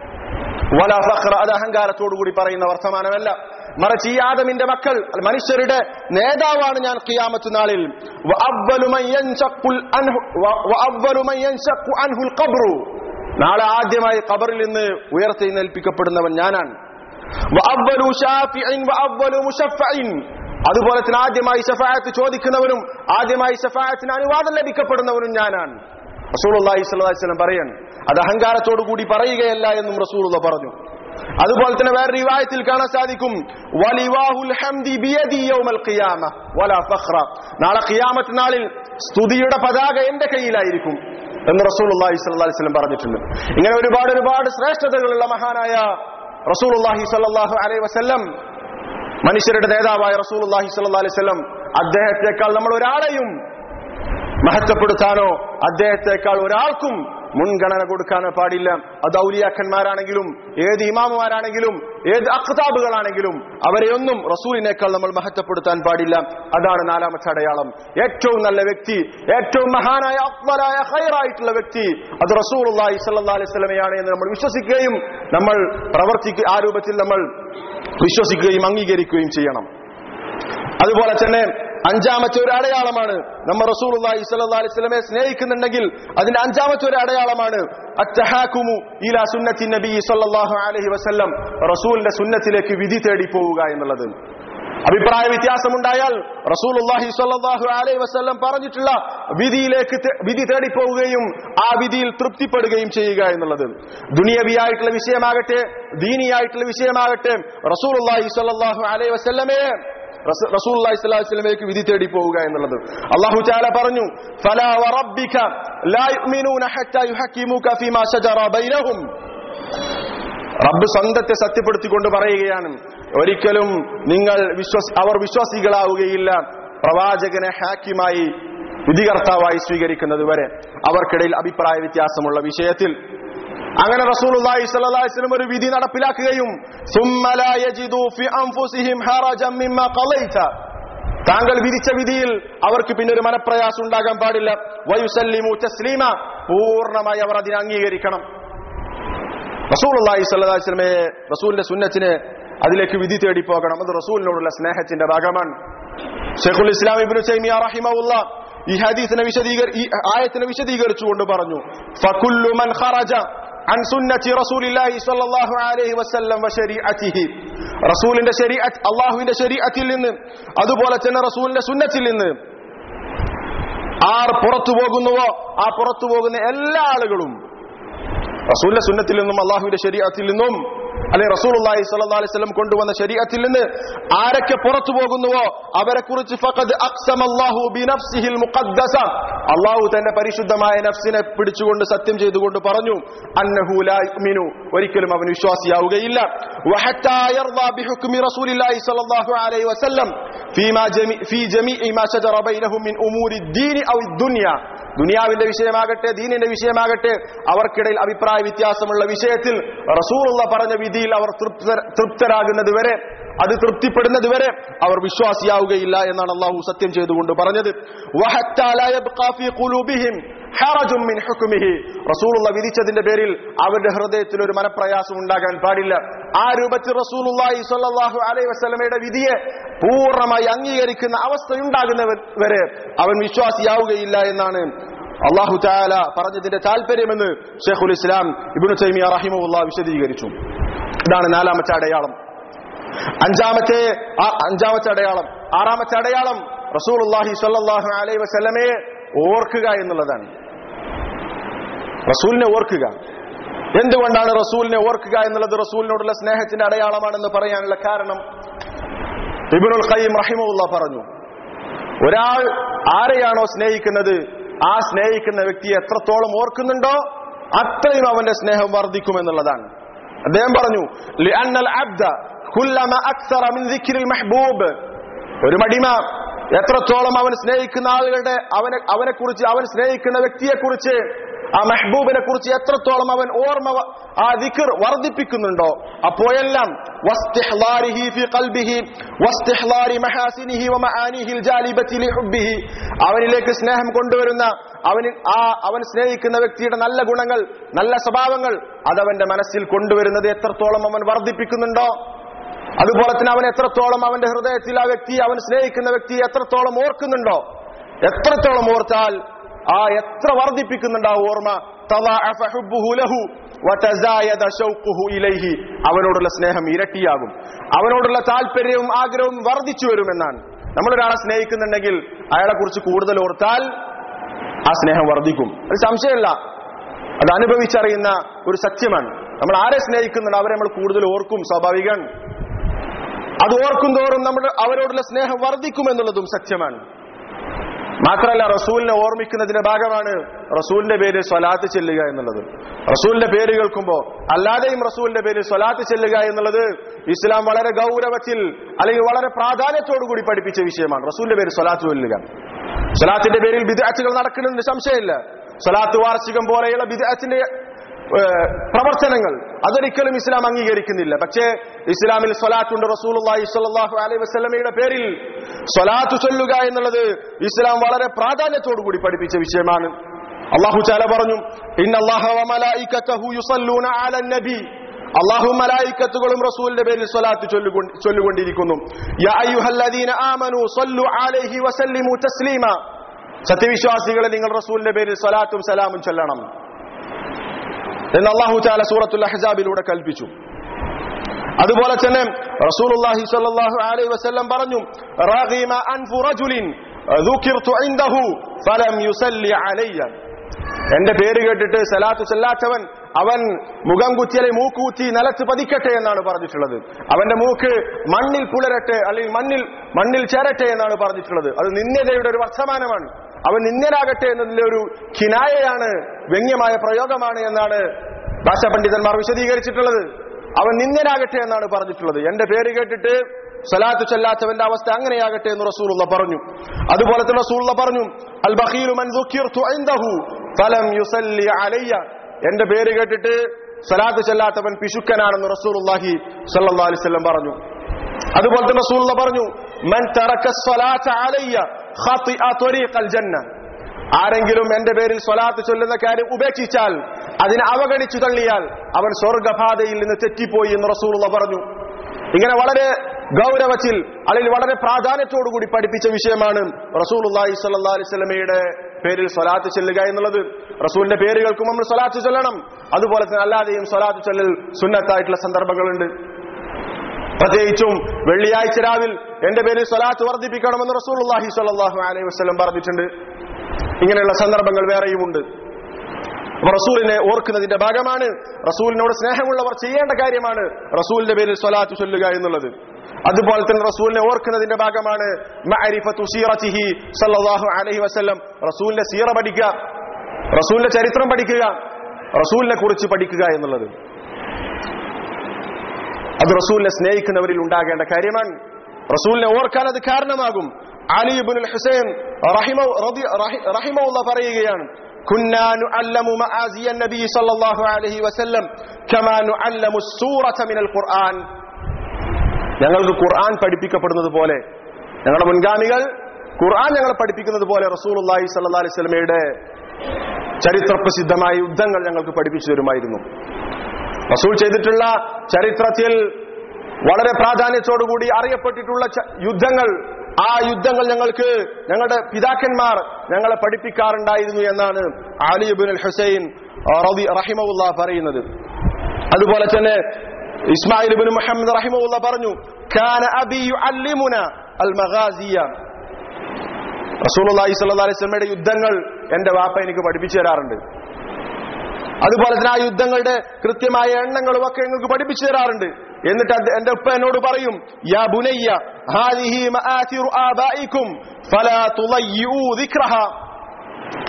വല ഫഖ്റ അത് അഹങ്കാരത്തോടു കൂടി പറയുന്ന വർത്തമാനമല്ല മറിച്ച് ഈ ആദമിന്റെ മക്കൾ മനുഷ്യരുടെ നേതാവാണ് ഞാൻ ഖിയാമത്ത് നാളിൽ വഅവ്വലു മൻ യൻശഖുൽ അൻഹു വഅവ്വലു മൻ യൻശഖു അൻഹുൽ ഖബ്റു നാളെ ആദ്യമായി ഖബറിൽ നിന്ന് ഉയർത്തെഴുന്നേൽപ്പിക്കപ്പെടുന്നവൻ ഞാനാണ് വഅവ്വലു ഷാഫിഇൻ വഅവ്വലു മുശഫ്ഫഇൻ അതുപോലെ തന്നെ ആദ്യമായി ഷഫായത്ത് ചോദിക്കുന്നവനും ആദ്യമായി ഷഫായത്തിന് അനുവാദം ലഭിക്കപ്പെടുന്നവനും ഞാനാണ് റസൂലുള്ളാഹി സ്വല്ലല്ലാഹി അലൈഹി വസല്ലം പറയാണ് അത് അഹങ്കാരത്തോടു കൂടി പറയുകയല്ല എന്നും റസൂലുള്ള പറഞ്ഞു അതുപോലെ തന്നെ വേറെ റിവായത്തിൽ കാണാൻ സാധിക്കും വലിവാഹുൽ ഹംദി ബിയദി യൗമൽ ഖിയാമ വലാ ഫഖ്റ നാളെ ഖിയാമത്ത് നാളിൽ സ്തുതിയുടെ പതാക എന്റെ കയ്യിലായിരിക്കും എന്ന് റസൂലുള്ളാഹി സ്വല്ലല്ലാഹി അലൈഹി വസല്ലം പറഞ്ഞിട്ടുണ്ട് ഇങ്ങനെ ഒരുപാട് ഒരുപാട് ശ്രേഷ്ഠതകളുള്ള മഹാനായ റസൂലുള്ളാഹി സ്വല്ലല്ലാഹു അലൈഹി വസല്ലം മനുഷ്യരുടെ നേതാവായ റസൂലുള്ളാഹി സ്വല്ലല്ലാഹി അലൈഹി വസല്ലം അദ്ദേഹത്തെക്കാൾ നമ്മൾ ഒരാളെയും മഹത്വപ്പെടുത്താനോ അദ്ദേഹത്തെക്കാൾ ഒരാൾക്കും മുൻഗണന കൊടുക്കാനോ പാടില്ല അത് ഔലിയാക്കന്മാരാണെങ്കിലും ഏത് ഇമാമുമാരാണെങ്കിലും ഏത് അഖ്താബുകളാണെങ്കിലും അവരെയൊന്നും റസൂലിനേക്കാൾ നമ്മൾ മഹത്വപ്പെടുത്താൻ പാടില്ല അതാണ് നാലാമത്തെ അടയാളം ഏറ്റവും നല്ല വ്യക്തി ഏറ്റവും മഹാനായ അക്ബറായ ഹൈറായിട്ടുള്ള വ്യക്തി അത് റസൂൽ അള്ളാഹി സല്ലാ അലൈഹി സ്വലമയാണ് എന്ന് നമ്മൾ വിശ്വസിക്കുകയും നമ്മൾ പ്രവർത്തിക്കുക ആ രൂപത്തിൽ നമ്മൾ വിശ്വസിക്കുകയും അംഗീകരിക്കുകയും ചെയ്യണം അതുപോലെ തന്നെ അഞ്ചാമത്തെ ഒരു അടയാളമാണ് നമ്മൾ റസൂലുള്ളാഹി സ്വല്ലല്ലാഹി അലൈഹി വസല്ലമയെ സ്നേഹിക്കുന്നുണ്ടെങ്കിൽ അതിന്റെ അഞ്ചാമത്തെ ഒരു അടയാളമാണ് അത്തഹാക്കുമു ഇലാ സുന്നത്തി നബി സ്വല്ലല്ലാഹു അലൈഹി വസല്ലം റസൂലിന്റെ സുന്നത്തിലേക്ക് വിധി തേടി പോവുക എന്നുള്ളത് അഭിപ്രായ വ്യത്യാസമുണ്ടായാൽ റസൂലുള്ളാഹി സ്വല്ലല്ലാഹു അലൈഹി വസല്ലം പറഞ്ഞിട്ടുള്ള വിധിയിലേക്ക് തെ- വിധി തേടിപ്പോവുകയും ആ വിധിയിൽ തൃപ്തിപ്പെടുകയും ചെയ്യുക എന്നുള്ളത് ദുനിയവിയായിട്ടുള്ള വിഷയമാകട്ടെ ദീനിയായിട്ടുള്ള വിഷയമാകട്ടെ റസൂലുള്ളാഹി സ്വല്ലല്ലാഹു അലൈഹി വസല്ലമയെ റസൂ- റസൂലുള്ളാഹി സ്വല്ലല്ലാഹു അലൈഹി വസല്ലമയ്ക്ക് വിധി തേടി പോവുക എന്നുള്ളത് അല്ലാഹു തആല പറഞ്ഞു ഫലാ വറബ്ബിക ലാ യുഅ്മിനൂന ഹത്താ യുഹക്കിമുക ഫീമാ ശജറ ബൈനഹും റബ്ബ് സ്വന്തത്തെ സത്യപ്പെടുത്തിക്കൊണ്ട് പറയുകയാണ് ഒരിക്കലും നിങ്ങൾ വിശ്വസ് അവർ വിശ്വാസികളാവുകയില്ല പ്രവാചകനെ ഹാക്കിമായി വിധികർത്താവായി സ്വീകരിക്കുന്നത് വരെ അവർക്കിടയിൽ അഭിപ്രായ വ്യത്യാസമുള്ള വിഷയത്തിൽ അങ്ങനെ റസൂലുള്ളാഹി സ്വല്ലല്ലാഹി അലൈഹി വസല്ലം ഒരു വിധി നടപ്പിലാക്കുകയും സുമ്മ ലാ യജിദു ഫി അൻഫുസിഹിം ഹറജൻ മിമ്മാ ഖളൈത താങ്കൾ വിധിച്ച വിധിയിൽ അവർക്ക് പിന്നെ ഒരു മനപ്രയാസം ഉണ്ടാകാൻ പാടില്ല വയുസല്ലിമു തസ്ലീമ പൂർണ്ണമായി അവർ അതിനെ അംഗീകരിക്കണം റസൂലുള്ളാഹി സ്വല്ലല്ലാഹി അലൈഹി വസല്ലമയെ റസൂലിന്റെ സുന്നത്തിന് അതിലേക്ക് വിധി തേടി പോകണം അത് റസൂലിനോടുള്ള സ്നേഹത്തിന്റെ ഭാഗമാണ് ഷെയ്ഖുൽ ഇസ്ലാം ഇബ്നു തൈമിയ റഹിമഹുല്ല ഈ ഹദീസിനെ വിശദീകരി ഈ ആയത്തിനെ വിശദീകരിച്ചുകൊണ്ട് പറഞ്ഞു ഫകുല്ലു മൻ ഖറജ അൻ സുന്നത്തി റസൂലില്ലാഹി സ്വല്ലല്ലാഹു അലൈഹി വസല്ലം വശരീഅതിഹി റസൂലിന്റെ ശരീഅത്ത് അല്ലാഹുവിന്റെ ശരീഅത്തിൽ നിന്ന് അതുപോലെ തന്നെ റസൂലിന്റെ സുന്നത്തിൽ നിന്ന് ആർ പുറത്തു പോകുന്നുവോ ആ പുറത്തു പോകുന്ന എല്ലാ ആളുകളും റസൂലിന്റെ സുന്നത്തിൽ നിന്നും അള്ളാഹുവിന്റെ ശരീഅത്തിൽ നിന്നും അല്ലെങ്കിൽ റസൂലുള്ളാഹി സ്വല്ലല്ലാഹി അലൈഹി വസല്ലം കൊണ്ടുവന്ന ശരീഅത്തിൽ നിന്ന് ആരൊക്കെ പുറത്തു പോകുന്നുവോ അവരെ കുറിച്ച് ഫഖദ് അഖ്സമല്ലാഹു ബിനഫ്സിഹിൽ മുഖദ്ദസ അള്ളാഹു തന്റെ പരിശുദ്ധമായ നഫ്സിനെ പിടിച്ചുകൊണ്ട് സത്യം ചെയ്തുകൊണ്ട് പറഞ്ഞു അന്നഹു ലാ യുഅ്മിനു ഒരിക്കലും അവൻ വിശ്വാസിയാവുകയില്ല വഹത്താ യർദാ ബിഹുക്മി റസൂലില്ലാഹി സ്വല്ലല്ലാഹു അലൈഹി വസല്ലം ഫീമാ ജമീ ഫീ ജമീഇ മാ ശജറ ബൈനഹും മിൻ ഉമൂരി ദീനി ഔ ദുനിയ ദുനിയാവിന്റെ വിഷയമാകട്ടെ ദീനിന്റെ വിഷയമാകട്ടെ അവർക്കിടയിൽ അഭിപ്രായ വ്യത്യാസമുള്ള വിഷയത്തിൽ റസൂലുള്ള പറഞ്ഞ വിധിയിൽ അവർ തൃപ്ത തൃപ്തരാകുന്നത് വരെ അത് തൃപ്തിപ്പെടുന്നത് വരെ അവർ വിശ്വാസിയാവുകയില്ല എന്നാണ് അള്ളാഹു സത്യം ചെയ്തുകൊണ്ട് പറഞ്ഞത് വഹത്താ ലാ യബ്ഖാ ഫീ ഖുലൂബിഹിം ഹറജും മിൻ ഹുക്മിഹി റസൂലുള്ള വിധിച്ചതിന്റെ പേരിൽ അവരുടെ ഹൃദയത്തിൽ ഒരു മനപ്രയാസം ഉണ്ടാകാൻ പാടില്ല ആ രൂപത്തിൽ റസൂലുള്ളാഹി സ്വല്ലല്ലാഹു അലൈഹി വസല്ലമയുടെ വിധിയെ പൂർണ്ണമായി അംഗീകരിക്കുന്ന അവസ്ഥയുണ്ടാകുന്നവർ വരെ അവൻ വിശ്വാസിയാവുകയില്ല എന്നാണ് അള്ളാഹു താല പറഞ്ഞതിന്റെ താല്പര്യമെന്ന് ഷെയ്ഖുൽ ഇസ്ലാം ഇബ്നു തൈമിയ റഹിമുള്ള വിശദീകരിച്ചു ഇതാണ് നാലാമത്തെ അടയാളം അഞ്ചാമത്തെ ആ അഞ്ചാമത്തെ അടയാളം ആറാമത്തെ അടയാളം റസൂലുള്ളാഹി സ്വല്ലല്ലാഹു അലൈഹി വസല്ലമയെ ഓർക്കുക എന്നുള്ളതാണ് റസൂലിനെ ഓർക്കുക എന്തുകൊണ്ടാണ് റസൂലിനെ ഓർക്കുക എന്നുള്ളത് റസൂലിനോടുള്ള സ്നേഹത്തിന്റെ അടയാളമാണെന്ന് പറയാനുള്ള കാരണം ഇബ്നുൽ ഖയ്യിം റഹിമുള്ള പറഞ്ഞു ഒരാൾ ആരെയാണോ സ്നേഹിക്കുന്നത് ആ സ്നേഹിക്കുന്ന വ്യക്തിയെ എത്രത്തോളം ഓർക്കുന്നുണ്ടോ അത്രയും അവന്റെ സ്നേഹം വർദ്ധിക്കുമെന്നുള്ളതാണ് അദ്ദേഹം പറഞ്ഞു "ലിഅന്നൽ അബ്ദ കുല്ലമ അക്സറ മിൻ ദിക്രിൽ മഹ്ബൂബ് ഒരു മടിമ എത്രത്തോളം അവൻ സ്നേഹിക്കുന്ന ആളുകളുടെ അവനെ അവനെ കുറിച്ച് അവൻ സ്നേഹിക്കുന്ന വ്യക്തിയെ കുറിച്ച് ആ മെഹബൂബിനെ കുറിച്ച് എത്രത്തോളം അവൻ ഓർമ്മ വ- ആ ദിക്കർ വർദ്ധിപ്പിക്കുന്നുണ്ടോ അപ്പോഴെല്ലാം വസ്തിഹ്ലാരിഹി ഫി ഖൽബിഹി വസ്തിഹ്ലാരി മഹാസിനിഹി വമആനിഹിൽ ജാലിബത്തി ലിഹുബ്ബിഹി അവനിലേക്ക് സ്നേഹം കൊണ്ടുവരുന്ന അവന് ആ അവൻ സ്നേഹിക്കുന്ന വ്യക്തിയുടെ നല്ല ഗുണങ്ങൾ നല്ല സ്വഭാവങ്ങൾ അതവന്റെ മനസ്സിൽ കൊണ്ടുവരുന്നത് എത്രത്തോളം അവൻ വർദ്ധിപ്പിക്കുന്നുണ്ടോ അതുപോലെ തന്നെ അവൻ എത്രത്തോളം അവന്റെ ഹൃദയത്തിൽ ആ വ്യക്തി അവൻ സ്നേഹിക്കുന്ന വ്യക്തി എത്രത്തോളം ഓർക്കുന്നുണ്ടോ എത്രത്തോളം ഓർത്താൽ ആ എത്ര വർദ്ധിപ്പിക്കുന്നുണ്ട് ആ ഓർമ്മ തളഅഫ ഹുബ്ബുഹു ലഹു വതസായദ ശൗഖുഹു ഇലൈഹി അവനോടുള്ള സ്നേഹം ഇരട്ടിയാകും അവനോടുള്ള താല്പര്യവും ആഗ്രഹവും വർദ്ധിച്ചു വരുമെന്നാണ് നമ്മൾ ഒരാളെ സ്നേഹിക്കുന്നുണ്ടെങ്കിൽ അയാളെ കുറിച്ച് കൂടുതൽ ഓർത്താൽ ആ സ്നേഹം വർദ്ധിക്കും അത് സംശയമില്ല അത് അനുഭവിച്ചറിയുന്ന ഒരു സത്യമാണ് നമ്മൾ ആരെ സ്നേഹിക്കുന്നുണ്ട് അവരെ നമ്മൾ കൂടുതൽ ഓർക്കും സ്വാഭാവികൻ അത് ഓർക്കും തോറും നമ്മുടെ അവരോടുള്ള സ്നേഹം വർദ്ധിക്കും എന്നുള്ളതും സത്യമാണ് മാത്രമല്ല റസൂലിനെ ഓർമ്മിക്കുന്നതിന്റെ ഭാഗമാണ് റസൂലിന്റെ പേര് സ്വലാത്ത് ചെല്ലുക എന്നുള്ളത് റസൂലിന്റെ പേര് കേൾക്കുമ്പോ അല്ലാതെയും റസൂലിന്റെ പേര് സ്വലാത്ത് ചെല്ലുക എന്നുള്ളത് ഇസ്ലാം വളരെ ഗൗരവത്തിൽ അല്ലെങ്കിൽ വളരെ പ്രാധാന്യത്തോടു കൂടി പഠിപ്പിച്ച വിഷയമാണ് റസൂലിന്റെ പേര് സ്വലാത്ത് ചൊല്ലുക സ്വലാത്തിന്റെ പേരിൽ വിദ്യാർത്ഥികൾ നടക്കുന്നതിന് സംശയമില്ല സ്വലാത്ത് വാർഷികം പോലെയുള്ള വിദ്യാർത്ഥിന്റെ പ്രവർത്തനങ്ങൾ അതൊരിക്കലും ഇസ്ലാം അംഗീകരിക്കുന്നില്ല പക്ഷേ ഇസ്ലാമിൽ സ്വലാത്തുണ്ട് റസൂലുള്ളാഹി സ്വല്ലല്ലാഹു അലൈഹി വസല്ലമയുടെ പേരിൽ സ്വലാത്ത് ചൊല്ലുക എന്നുള്ളത് ഇസ്ലാം വളരെ പ്രാധാന്യത്തോടു കൂടി പഠിപ്പിച്ച വിഷയമാണ് അള്ളാഹു ചാല പറഞ്ഞു ഇന്നല്ലാഹ വമലായികതഹു യുസല്ലൂന അലൻ നബി അള്ളാഹു മലായിക്കത്തുകളും റസൂലിന്റെ പേരിൽ സ്വലാത്ത് ചൊല്ലുകൊ- ചൊല്ലുകൊണ്ടിരിക്കുന്നു യാ അയ്യുഹല്ലദീന ആമനു സല്ലു അലൈഹി വസല്ലിമു തസ്ലീമ സത്യവിശ്വാസികളെ നിങ്ങൾ റസൂലിന്റെ പേരിൽ സ്വലാത്തും സലാമും ചൊല്ലണം എന്ന് അള്ളാഹു ചാല സൂറത്തുൽ അഹ്സാബിലൂടെ കൽപ്പിച്ചു അതുപോലെ തന്നെ റസൂലുള്ളാഹി സ്വല്ലല്ലാഹു അലൈഹി വസല്ലം പറഞ്ഞു റഗീമ അൻഫു റജുലിൻ ذكرت عنده فلم يصلي علي എന്റെ പേര് കേട്ടിട്ട് സലാത്ത് ചെല്ലാത്തവൻ അവൻ മുഖം കുത്തി അല്ലെങ്കിൽ മൂക്ക് കുത്തി നിലത്ത് പതിക്കട്ടെ എന്നാണ് പറഞ്ഞിട്ടുള്ളത് അവന്റെ മൂക്ക് മണ്ണിൽ പുലരട്ടെ അല്ലെങ്കിൽ മണ്ണിൽ മണ്ണിൽ ചേരട്ടെ എന്നാണ് പറഞ്ഞിട്ടുള്ളത് അത് നിന്ദതയുടെ ഒരു വർത്തമാനമാണ് അവൻ നിന്ദനാകട്ടെ എന്നതിലെ ഒരു കിനായയാണ് വ്യംഗ്യമായ പ്രയോഗമാണ് എന്നാണ് ഭാഷാ പണ്ഡിതന്മാർ വിശദീകരിച്ചിട്ടുള്ളത് അവൻ നിന്ദനാകട്ടെ എന്നാണ് പറഞ്ഞിട്ടുള്ളത് എന്റെ പേര് കേട്ടിട്ട് സലാത്ത് ചെല്ലാത്തവന്റെ അവസ്ഥ അങ്ങനെയാകട്ടെ എന്ന് റസൂലുള്ള പറഞ്ഞു അതുപോലെ തന്നെ റസൂലുള്ള പറഞ്ഞു അൽ ബഖീലു മൻ ദുക്കിർതു ഇൻദഹു ഫലം യുസല്ലി അലയ്യ എന്റെ പേര് കേട്ടിട്ട് സലാത്ത് ചെല്ലാത്തവൻ പിശുക്കനാണെന്ന് റസൂലുള്ളാഹി സ്വല്ലല്ലാഹു അലൈഹി വസല്ലം പറഞ്ഞു അതുപോലെ തന്നെ റസൂലുള്ള പറഞ്ഞു മൻ തറക സ്വലാത്ത അലയ്യ ഖതിഅ ത്വരീഖൽ ജന്ന ആരെങ്കിലും എന്റെ പേരിൽ സ്വലാത്ത് ചൊല്ലുന്ന കാര്യം ഉപേക്ഷിച്ചാൽ അതിനെ അവഗണിച്ചു തള്ളിയാൽ അവൻ സ്വർഗപാതയിൽ നിന്ന് തെറ്റിപ്പോയി എന്ന് റസൂലുള്ള പറഞ്ഞു ഇങ്ങനെ വളരെ ഗൗരവത്തിൽ അല്ലെങ്കിൽ വളരെ പ്രാധാന്യത്തോടു കൂടി പഠിപ്പിച്ച വിഷയമാണ് റസൂലുള്ളാഹി സ്വല്ലല്ലാഹി അലൈഹി വസല്ലമയുടെ പേരിൽ സ്വലാത്ത് ചെല്ലുക എന്നുള്ളത് റസൂലിന്റെ പേര് കേൾക്കുമ്പോൾ നമ്മൾ സ്വലാത്ത് ചൊല്ലണം അതുപോലെ തന്നെ അല്ലാതെയും സ്വലാത്ത് ചൊല്ലൽ സുന്നത്തായിട്ടുള്ള സന്ദർഭങ്ങളുണ്ട് പ്രത്യേകിച്ചും വെള്ളിയാഴ്ച രാവിൽ എന്റെ പേരിൽ സ്വലാത്ത് വർദ്ധിപ്പിക്കണമെന്ന് റസൂലുള്ളാഹി സ്വല്ലല്ലാഹു അലൈഹി വസല്ലം പറഞ്ഞിട്ടുണ്ട് ഇങ്ങനെയുള്ള സന്ദർഭങ്ങൾ വേറെയുമുണ്ട് അപ്പൊ റസൂലിനെ ഓർക്കുന്നതിന്റെ ഭാഗമാണ് റസൂലിനോട് സ്നേഹമുള്ളവർ ചെയ്യേണ്ട കാര്യമാണ് റസൂലിന്റെ പേരിൽ സ്വലാത്ത് ചൊല്ലുക എന്നുള്ളത് അതുപോലെ തന്നെ റസൂലിനെ ഓർക്കുന്നതിന്റെ ഭാഗമാണ് മഅരിഫത്തു സീറത്തിഹി സല്ലല്ലാഹു അലൈഹി വസല്ലം റസൂലിന്റെ സീറ പഠിക്കുക റസൂലിന്റെ ചരിത്രം പഠിക്കുക റസൂലിനെ കുറിച്ച് പഠിക്കുക എന്നുള്ളത് അത് റസൂലിനെ സ്നേഹിക്കുന്നവരിൽ ഉണ്ടാകേണ്ട കാര്യമാണ് റസൂലിനെ ഓർക്കാൻ അത് കാരണമാകും അലി ഇബ്നുൽ ഹുസൈൻ റഹിമ റളി- റഹി- റഹിമഹുള്ള പറയുകയാണ് كنا نعلم معازي النبي صلى الله عليه وسلم كما نعلم السورة من القرآن ഞങ്ങൾക്ക് ഖുർആൻ പഠിപ്പിക്കപ്പെടുന്നത് പോലെ ഞങ്ങളുടെ മുൻഗാമികൾ ഖുർആൻ ഞങ്ങളെ പഠിപ്പിക്കുന്നത് പോലെ റസൂലുള്ളാഹി സ്വല്ലല്ലാഹി അലൈഹി വസല്ലമയുടെ ചരിത്രപ്രസിദ്ധമായ യുദ്ധങ്ങൾ ഞങ്ങൾക്ക് പഠിപ്പിച്ചു തരുമായിരുന്നു റസൂൽ ചെയ്തിട്ടുള്ള ചരിത്രത്തിൽ വളരെ പ്രാധാന്യത്തോടുകൂടി അറിയപ്പെട്ടിട്ടുള്ള ച- യുദ്ധങ്ങൾ ആ യുദ്ധങ്ങൾ ഞങ്ങൾക്ക് ഞങ്ങളുടെ പിതാക്കന്മാർ ഞങ്ങളെ പഠിപ്പിക്കാറുണ്ടായിരുന്നു എന്നാണ് അലി ഇബ്നുൽ അൽ ഹുസൈൻ റളി റഹിമഹുല്ല പറയുന്നത് അതുപോലെ തന്നെ ഇസ്മായിൽ ഇബ്നു മുഹമ്മദ് റഹിമഹുല്ല പറഞ്ഞു കാന അബി യുഅല്ലിമുന അൽ മഗാസിയ റസൂലുള്ളാഹി സ്വല്ലല്ലാഹി അലൈഹി വസല്ലമയുടെ യുദ്ധങ്ങൾ എന്റെ വാപ്പ എനിക്ക് പഠിപ്പിച്ചു തരാറുണ്ട് അതുപോലെ തന്നെ ആ യുദ്ധങ്ങളുടെ കൃത്യമായ എണ്ണങ്ങളും ഒക്കെ നിങ്ങൾക്ക് പഠിപ്പിച്ചു തരാറുണ്ട് എന്നിട്ട് അത് എന്റെ ഉപ്പ എന്നോട് പറയും യാ ബുനയ്യ ഹാദിഹി മആതിറു ആബായിക്കും ഫലാ തുളയ്യിഊ ദിക്റഹ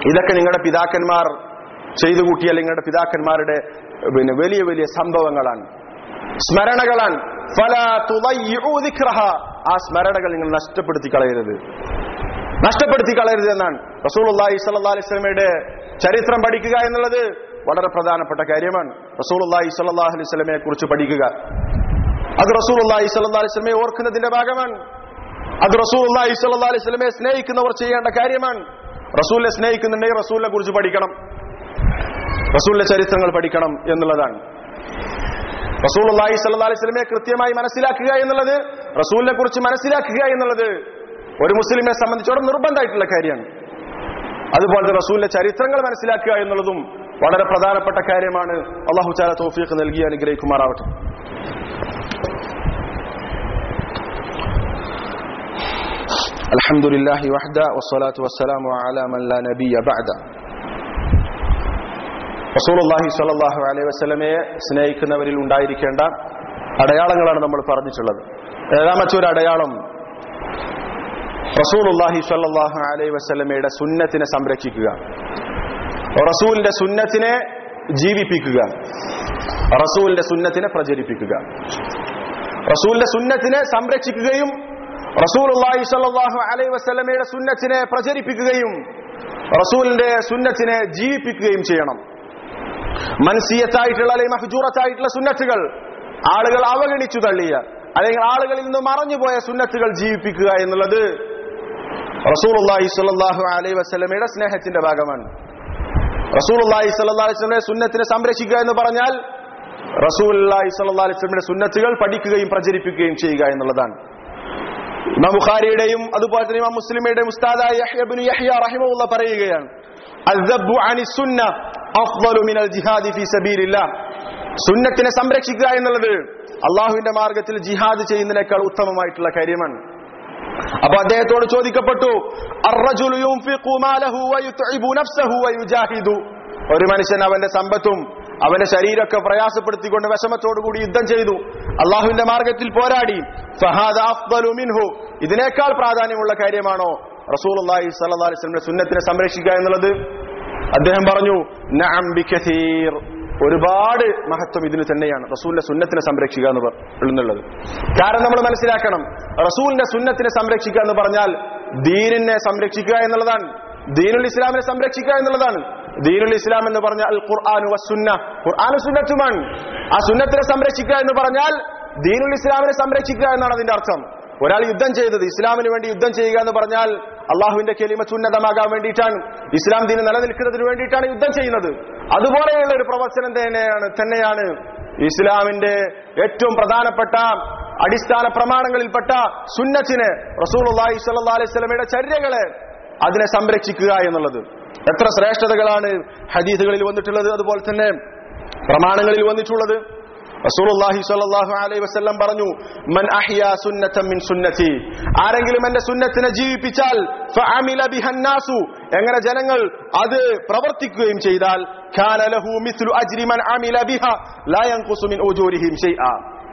ഇതൊക്കെ നിങ്ങളുടെ പിതാക്കന്മാർ ചെയ്തു കൂട്ടിയ നിങ്ങളുടെ പിതാക്കന്മാരുടെ പിന്നെ വലിയ വലിയ സംഭവങ്ങളാണ് സ്മരണകളാണ് ഫല തുദയ്യിഉ ദിക്റഹ. ആ സ്മരണകൾ നിങ്ങൾ നഷ്ടപ്പെടുത്തി കളയരുത് നഷ്ടപ്പെടുത്തി കളയരുത് എന്നാണ് റസൂലുള്ളാഹി സ്വല്ലല്ലാഹി അലൈഹി വസല്ലമയുടെ ചരിത്രം പഠിക്കുക എന്നുള്ളത് വളരെ പ്രധാനപ്പെട്ട കാര്യമാണ് റസൂലുള്ളാഹി സ്വല്ലല്ലാഹി അലൈഹി വസല്ലമയെ കുറിച്ച് പഠിക്കുക അത് റസൂലുള്ളാഹി സ്വല്ലല്ലാഹി അലൈഹി വസല്ലമയെ ഓർക്കുന്നതിന്റെ ഭാഗമാണ് അത് റസൂലുള്ളാഹി സ്വല്ലല്ലാഹി അലൈഹി വസല്ലമയെ സ്നേഹിക്കുന്നവർ ചെയ്യേണ്ട കാര്യമാണ് റസൂലിനെ സ്നേഹിക്കുന്നുണ്ടെങ്കിൽ റസൂലിനെ കുറിച്ച് പഠിക്കണം റസൂലിന്റെ ചരിത്രങ്ങൾ പഠിക്കണം എന്നുള്ളതാണ് റസൂലുള്ളാഹി സ്വല്ലല്ലാഹി അലൈഹി വസല്ലമയെ കൃത്യമായി മനസ്സിലാക്കുക എന്നുള്ളത് റസൂലിനെ കുറിച്ച് മനസ്സിലാക്കുക എന്നുള്ളത് ഒരു മുസ്ലിമിനെ സംബന്ധിച്ചോളം നിർബന്ധമായിട്ടുള്ള കാര്യമാണ് അതുപോലെ റസൂലിന്റെ ചരിത്രങ്ങൾ മനസ്സിലാക്കുക എന്നുള്ളതും വളരെ പ്രധാനപ്പെട്ട കാര്യമാണ് അള്ളാഹു ചാല തോഫീഖ് നൽകി അനുഗ്രഹിക്കുമാറാവട്ടെ الحمد لله وحده والصلاة والسلام على من لا نبي بعده റസൂലുള്ളാഹി സ്വല്ലല്ലാഹു അലൈഹി വസല്ലമയെ സ്നേഹിക്കുന്നവരിൽ ഉണ്ടായിരിക്കേണ്ട അടയാളങ്ങളാണ് നമ്മൾ പറഞ്ഞിട്ടുള്ളത് ഏഴാമത്തെ ഒരു അടയാളം റസൂലുള്ളാഹി സ്വല്ലല്ലാഹു അലൈഹി വസല്ലമയുടെ സുന്നത്തിനെ സംരക്ഷിക്കുക റസൂലിന്റെ സുന്നത്തിനെ ജീവിപ്പിക്കുക റസൂലിന്റെ സുന്നത്തിനെ പ്രചരിപ്പിക്കുക റസൂലിന്റെ സുന്നത്തിനെ സംരക്ഷിക്കുകയും റസൂലുള്ളാഹി സ്വല്ലല്ലാഹു അലൈഹി വസല്ലമയുടെ സുന്നത്തിനെ പ്രചരിപ്പിക്കുകയും റസൂലിന്റെ സുന്നത്തിനെ ജീവിപ്പിക്കുകയും ചെയ്യണം മൻസിയത്തായിട്ടുള്ള അല്ലെങ്കിൽ മഹജൂറത്തായിട്ടുള്ള സുന്നത്തുകൾ ആളുകൾ അവഗണിച്ചു തള്ളിയ അല്ലെങ്കിൽ ആളുകളിൽ നിന്ന് മറഞ്ഞുപോയ സുന്നത്തുകൾ ജീവിപ്പിക്കുക എന്നുള്ളത് റസൂലുള്ളാഹി സ്വല്ലല്ലാഹു അലൈഹി വസല്ലമയുടെ സ്നേഹത്തിന്റെ ഭാഗമാണ് റസൂലുള്ളാഹി സ്വല്ലല്ലാഹു അലൈഹി വസല്ലമയുടെ സുന്നത്തിനെ സംരക്ഷിക്കുക എന്ന് പറഞ്ഞാൽ റസൂലുള്ളാഹി സ്വല്ലല്ലാഹു അലൈഹി വസല്ലമയുടെ സുന്നത്തുകൾ പഠിക്കുകയും പ്രചരിപ്പിക്കുകയും ചെയ്യുക എന്നുള്ളതാണ് ഇമാം ബുഖാരിയുടെയും അതുപോലെ തന്നെ ഇമാം മുസ്ലിമയുടെയും ഉസ്താദായ യഹ്യ ഇബ്നു യഹ്യ റഹിമഹുള്ള പറയുകയാണ് അസ്ദബ്ബു അനി സുന്ന അഫ്ളലു മിനൽ ജിഹാദി ഫീ സബീലില്ലാഹ് സുന്നത്തിനെ സംരക്ഷിക്കുക എന്നുള്ളത് അള്ളാഹുവിന്റെ മാർഗത്തിൽ ജിഹാദ് ചെയ്യുന്നതിനേക്കാൾ ഉത്തമമായിട്ടുള്ള കാര്യമാണ് അപ്പൊ അദ്ദേഹത്തോട് ചോദിക്കപ്പെട്ടു അർറജുലു യുൻഫിഖു മാലഹു വയുത്ഇബു നഫ്സഹു വയുജാഹിദു ഒരു മനുഷ്യൻ അവന്റെ സമ്പത്തും അവന്റെ ശരീരമൊക്കെ പ്രയാസപ്പെടുത്തിക്കൊണ്ട് വിഷമത്തോടുകൂടി യുദ്ധം ചെയ്തു അള്ളാഹുവിന്റെ മാർഗത്തിൽ പോരാടി ഫഹാദ അഫ്ദലു മിൻഹു ഇതിനേക്കാൾ പ്രാധാന്യമുള്ള കാര്യമാണോ റസൂലുള്ളാഹി സ്വല്ലല്ലാഹി അലൈഹി വസല്ലമയുടെ സുന്നത്തിനെ സംരക്ഷിക്കുക എന്നുള്ളത് അദ്ദേഹം പറഞ്ഞു നഅം ബികസീർ ഒരുപാട് മഹത്വം ഇതിന് തന്നെയാണ് റസൂലിന്റെ സുന്നത്തിനെ സംരക്ഷിക്കുക എന്ന് പറ- എന്നുള്ളത് കാരണം നമ്മൾ മനസ്സിലാക്കണം റസൂലിന്റെ സുന്നത്തിനെ സംരക്ഷിക്കുക എന്ന് പറഞ്ഞാൽ ദീനിനെ സംരക്ഷിക്കുക എന്നുള്ളതാണ് ദീനുൽ ഇസ്ലാമിനെ സംരക്ഷിക്കുക എന്നുള്ളതാണ് ദീനുൽ ഇസ്ലാം എന്ന് പറഞ്ഞാൽ അൽ ഖുർആാനു വസുന്ന ഖുർആാനു സുന്നത്തുമാണ് ആ സുന്നത്തിനെ സംരക്ഷിക്കുക എന്ന് പറഞ്ഞാൽ ദീനുൽ ഇസ്ലാമിനെ സംരക്ഷിക്കുക എന്നാണ് അതിന്റെ അർത്ഥം ഒരാൾ യുദ്ധം ചെയ്തത് ഇസ്ലാമിന് വേണ്ടി യുദ്ധം ചെയ്യുക എന്ന് പറഞ്ഞാൽ അള്ളാഹുവിന്റെ കെലിമ ഉന്നതമാകാൻ വേണ്ടിയിട്ടാണ് ഇസ്ലാം ദീന് നിലനിൽക്കുന്നതിന് വേണ്ടിയിട്ടാണ് യുദ്ധം ചെയ്യുന്നത് അതുപോലെയുള്ള ഒരു പ്രവർത്തനം തന്നെയാണ് തന്നെയാണ് ഇസ്ലാമിന്റെ ഏറ്റവും പ്രധാനപ്പെട്ട അടിസ്ഥാന പ്രമാണങ്ങളിൽപ്പെട്ട സുന്നത്തിന് റസൂലുള്ളാഹി സ്വല്ലല്ലാഹി അലൈഹി വസല്ലമയുടെ ചര്യകളെ അതിനെ സംരക്ഷിക്കുക എന്നുള്ളത് എത്ര ശ്രേഷ്ഠതകളാണ് ഹദീസുകളിൽ വന്നിട്ടുള്ളത് അതുപോലെ തന്നെ പ്രമാണങ്ങളിൽ വന്നിട്ടുള്ളത് റസൂലുള്ളാഹി സ്വല്ലല്ലാഹു അലൈഹി വസല്ലം പറഞ്ഞു മൻ അഹ്യാ സുന്നതൻ മിൻ സുന്നതി ആരെങ്കിലും എന്റെ സുന്നത്തിനെ ജീവിപ്പിച്ചാൽ ഫഅമില ബിഹന്നാസു എങ്ങനെ ജനങ്ങൾ അത് പ്രവർത്തിക്കുകയും ചെയ്താൽ കാന ലഹു മിസ്ലു അജ്രി മൻ അമില ബിഹ ലാ യൻഖുസു മിൻ ഉജൂരിഹിം ഷൈആ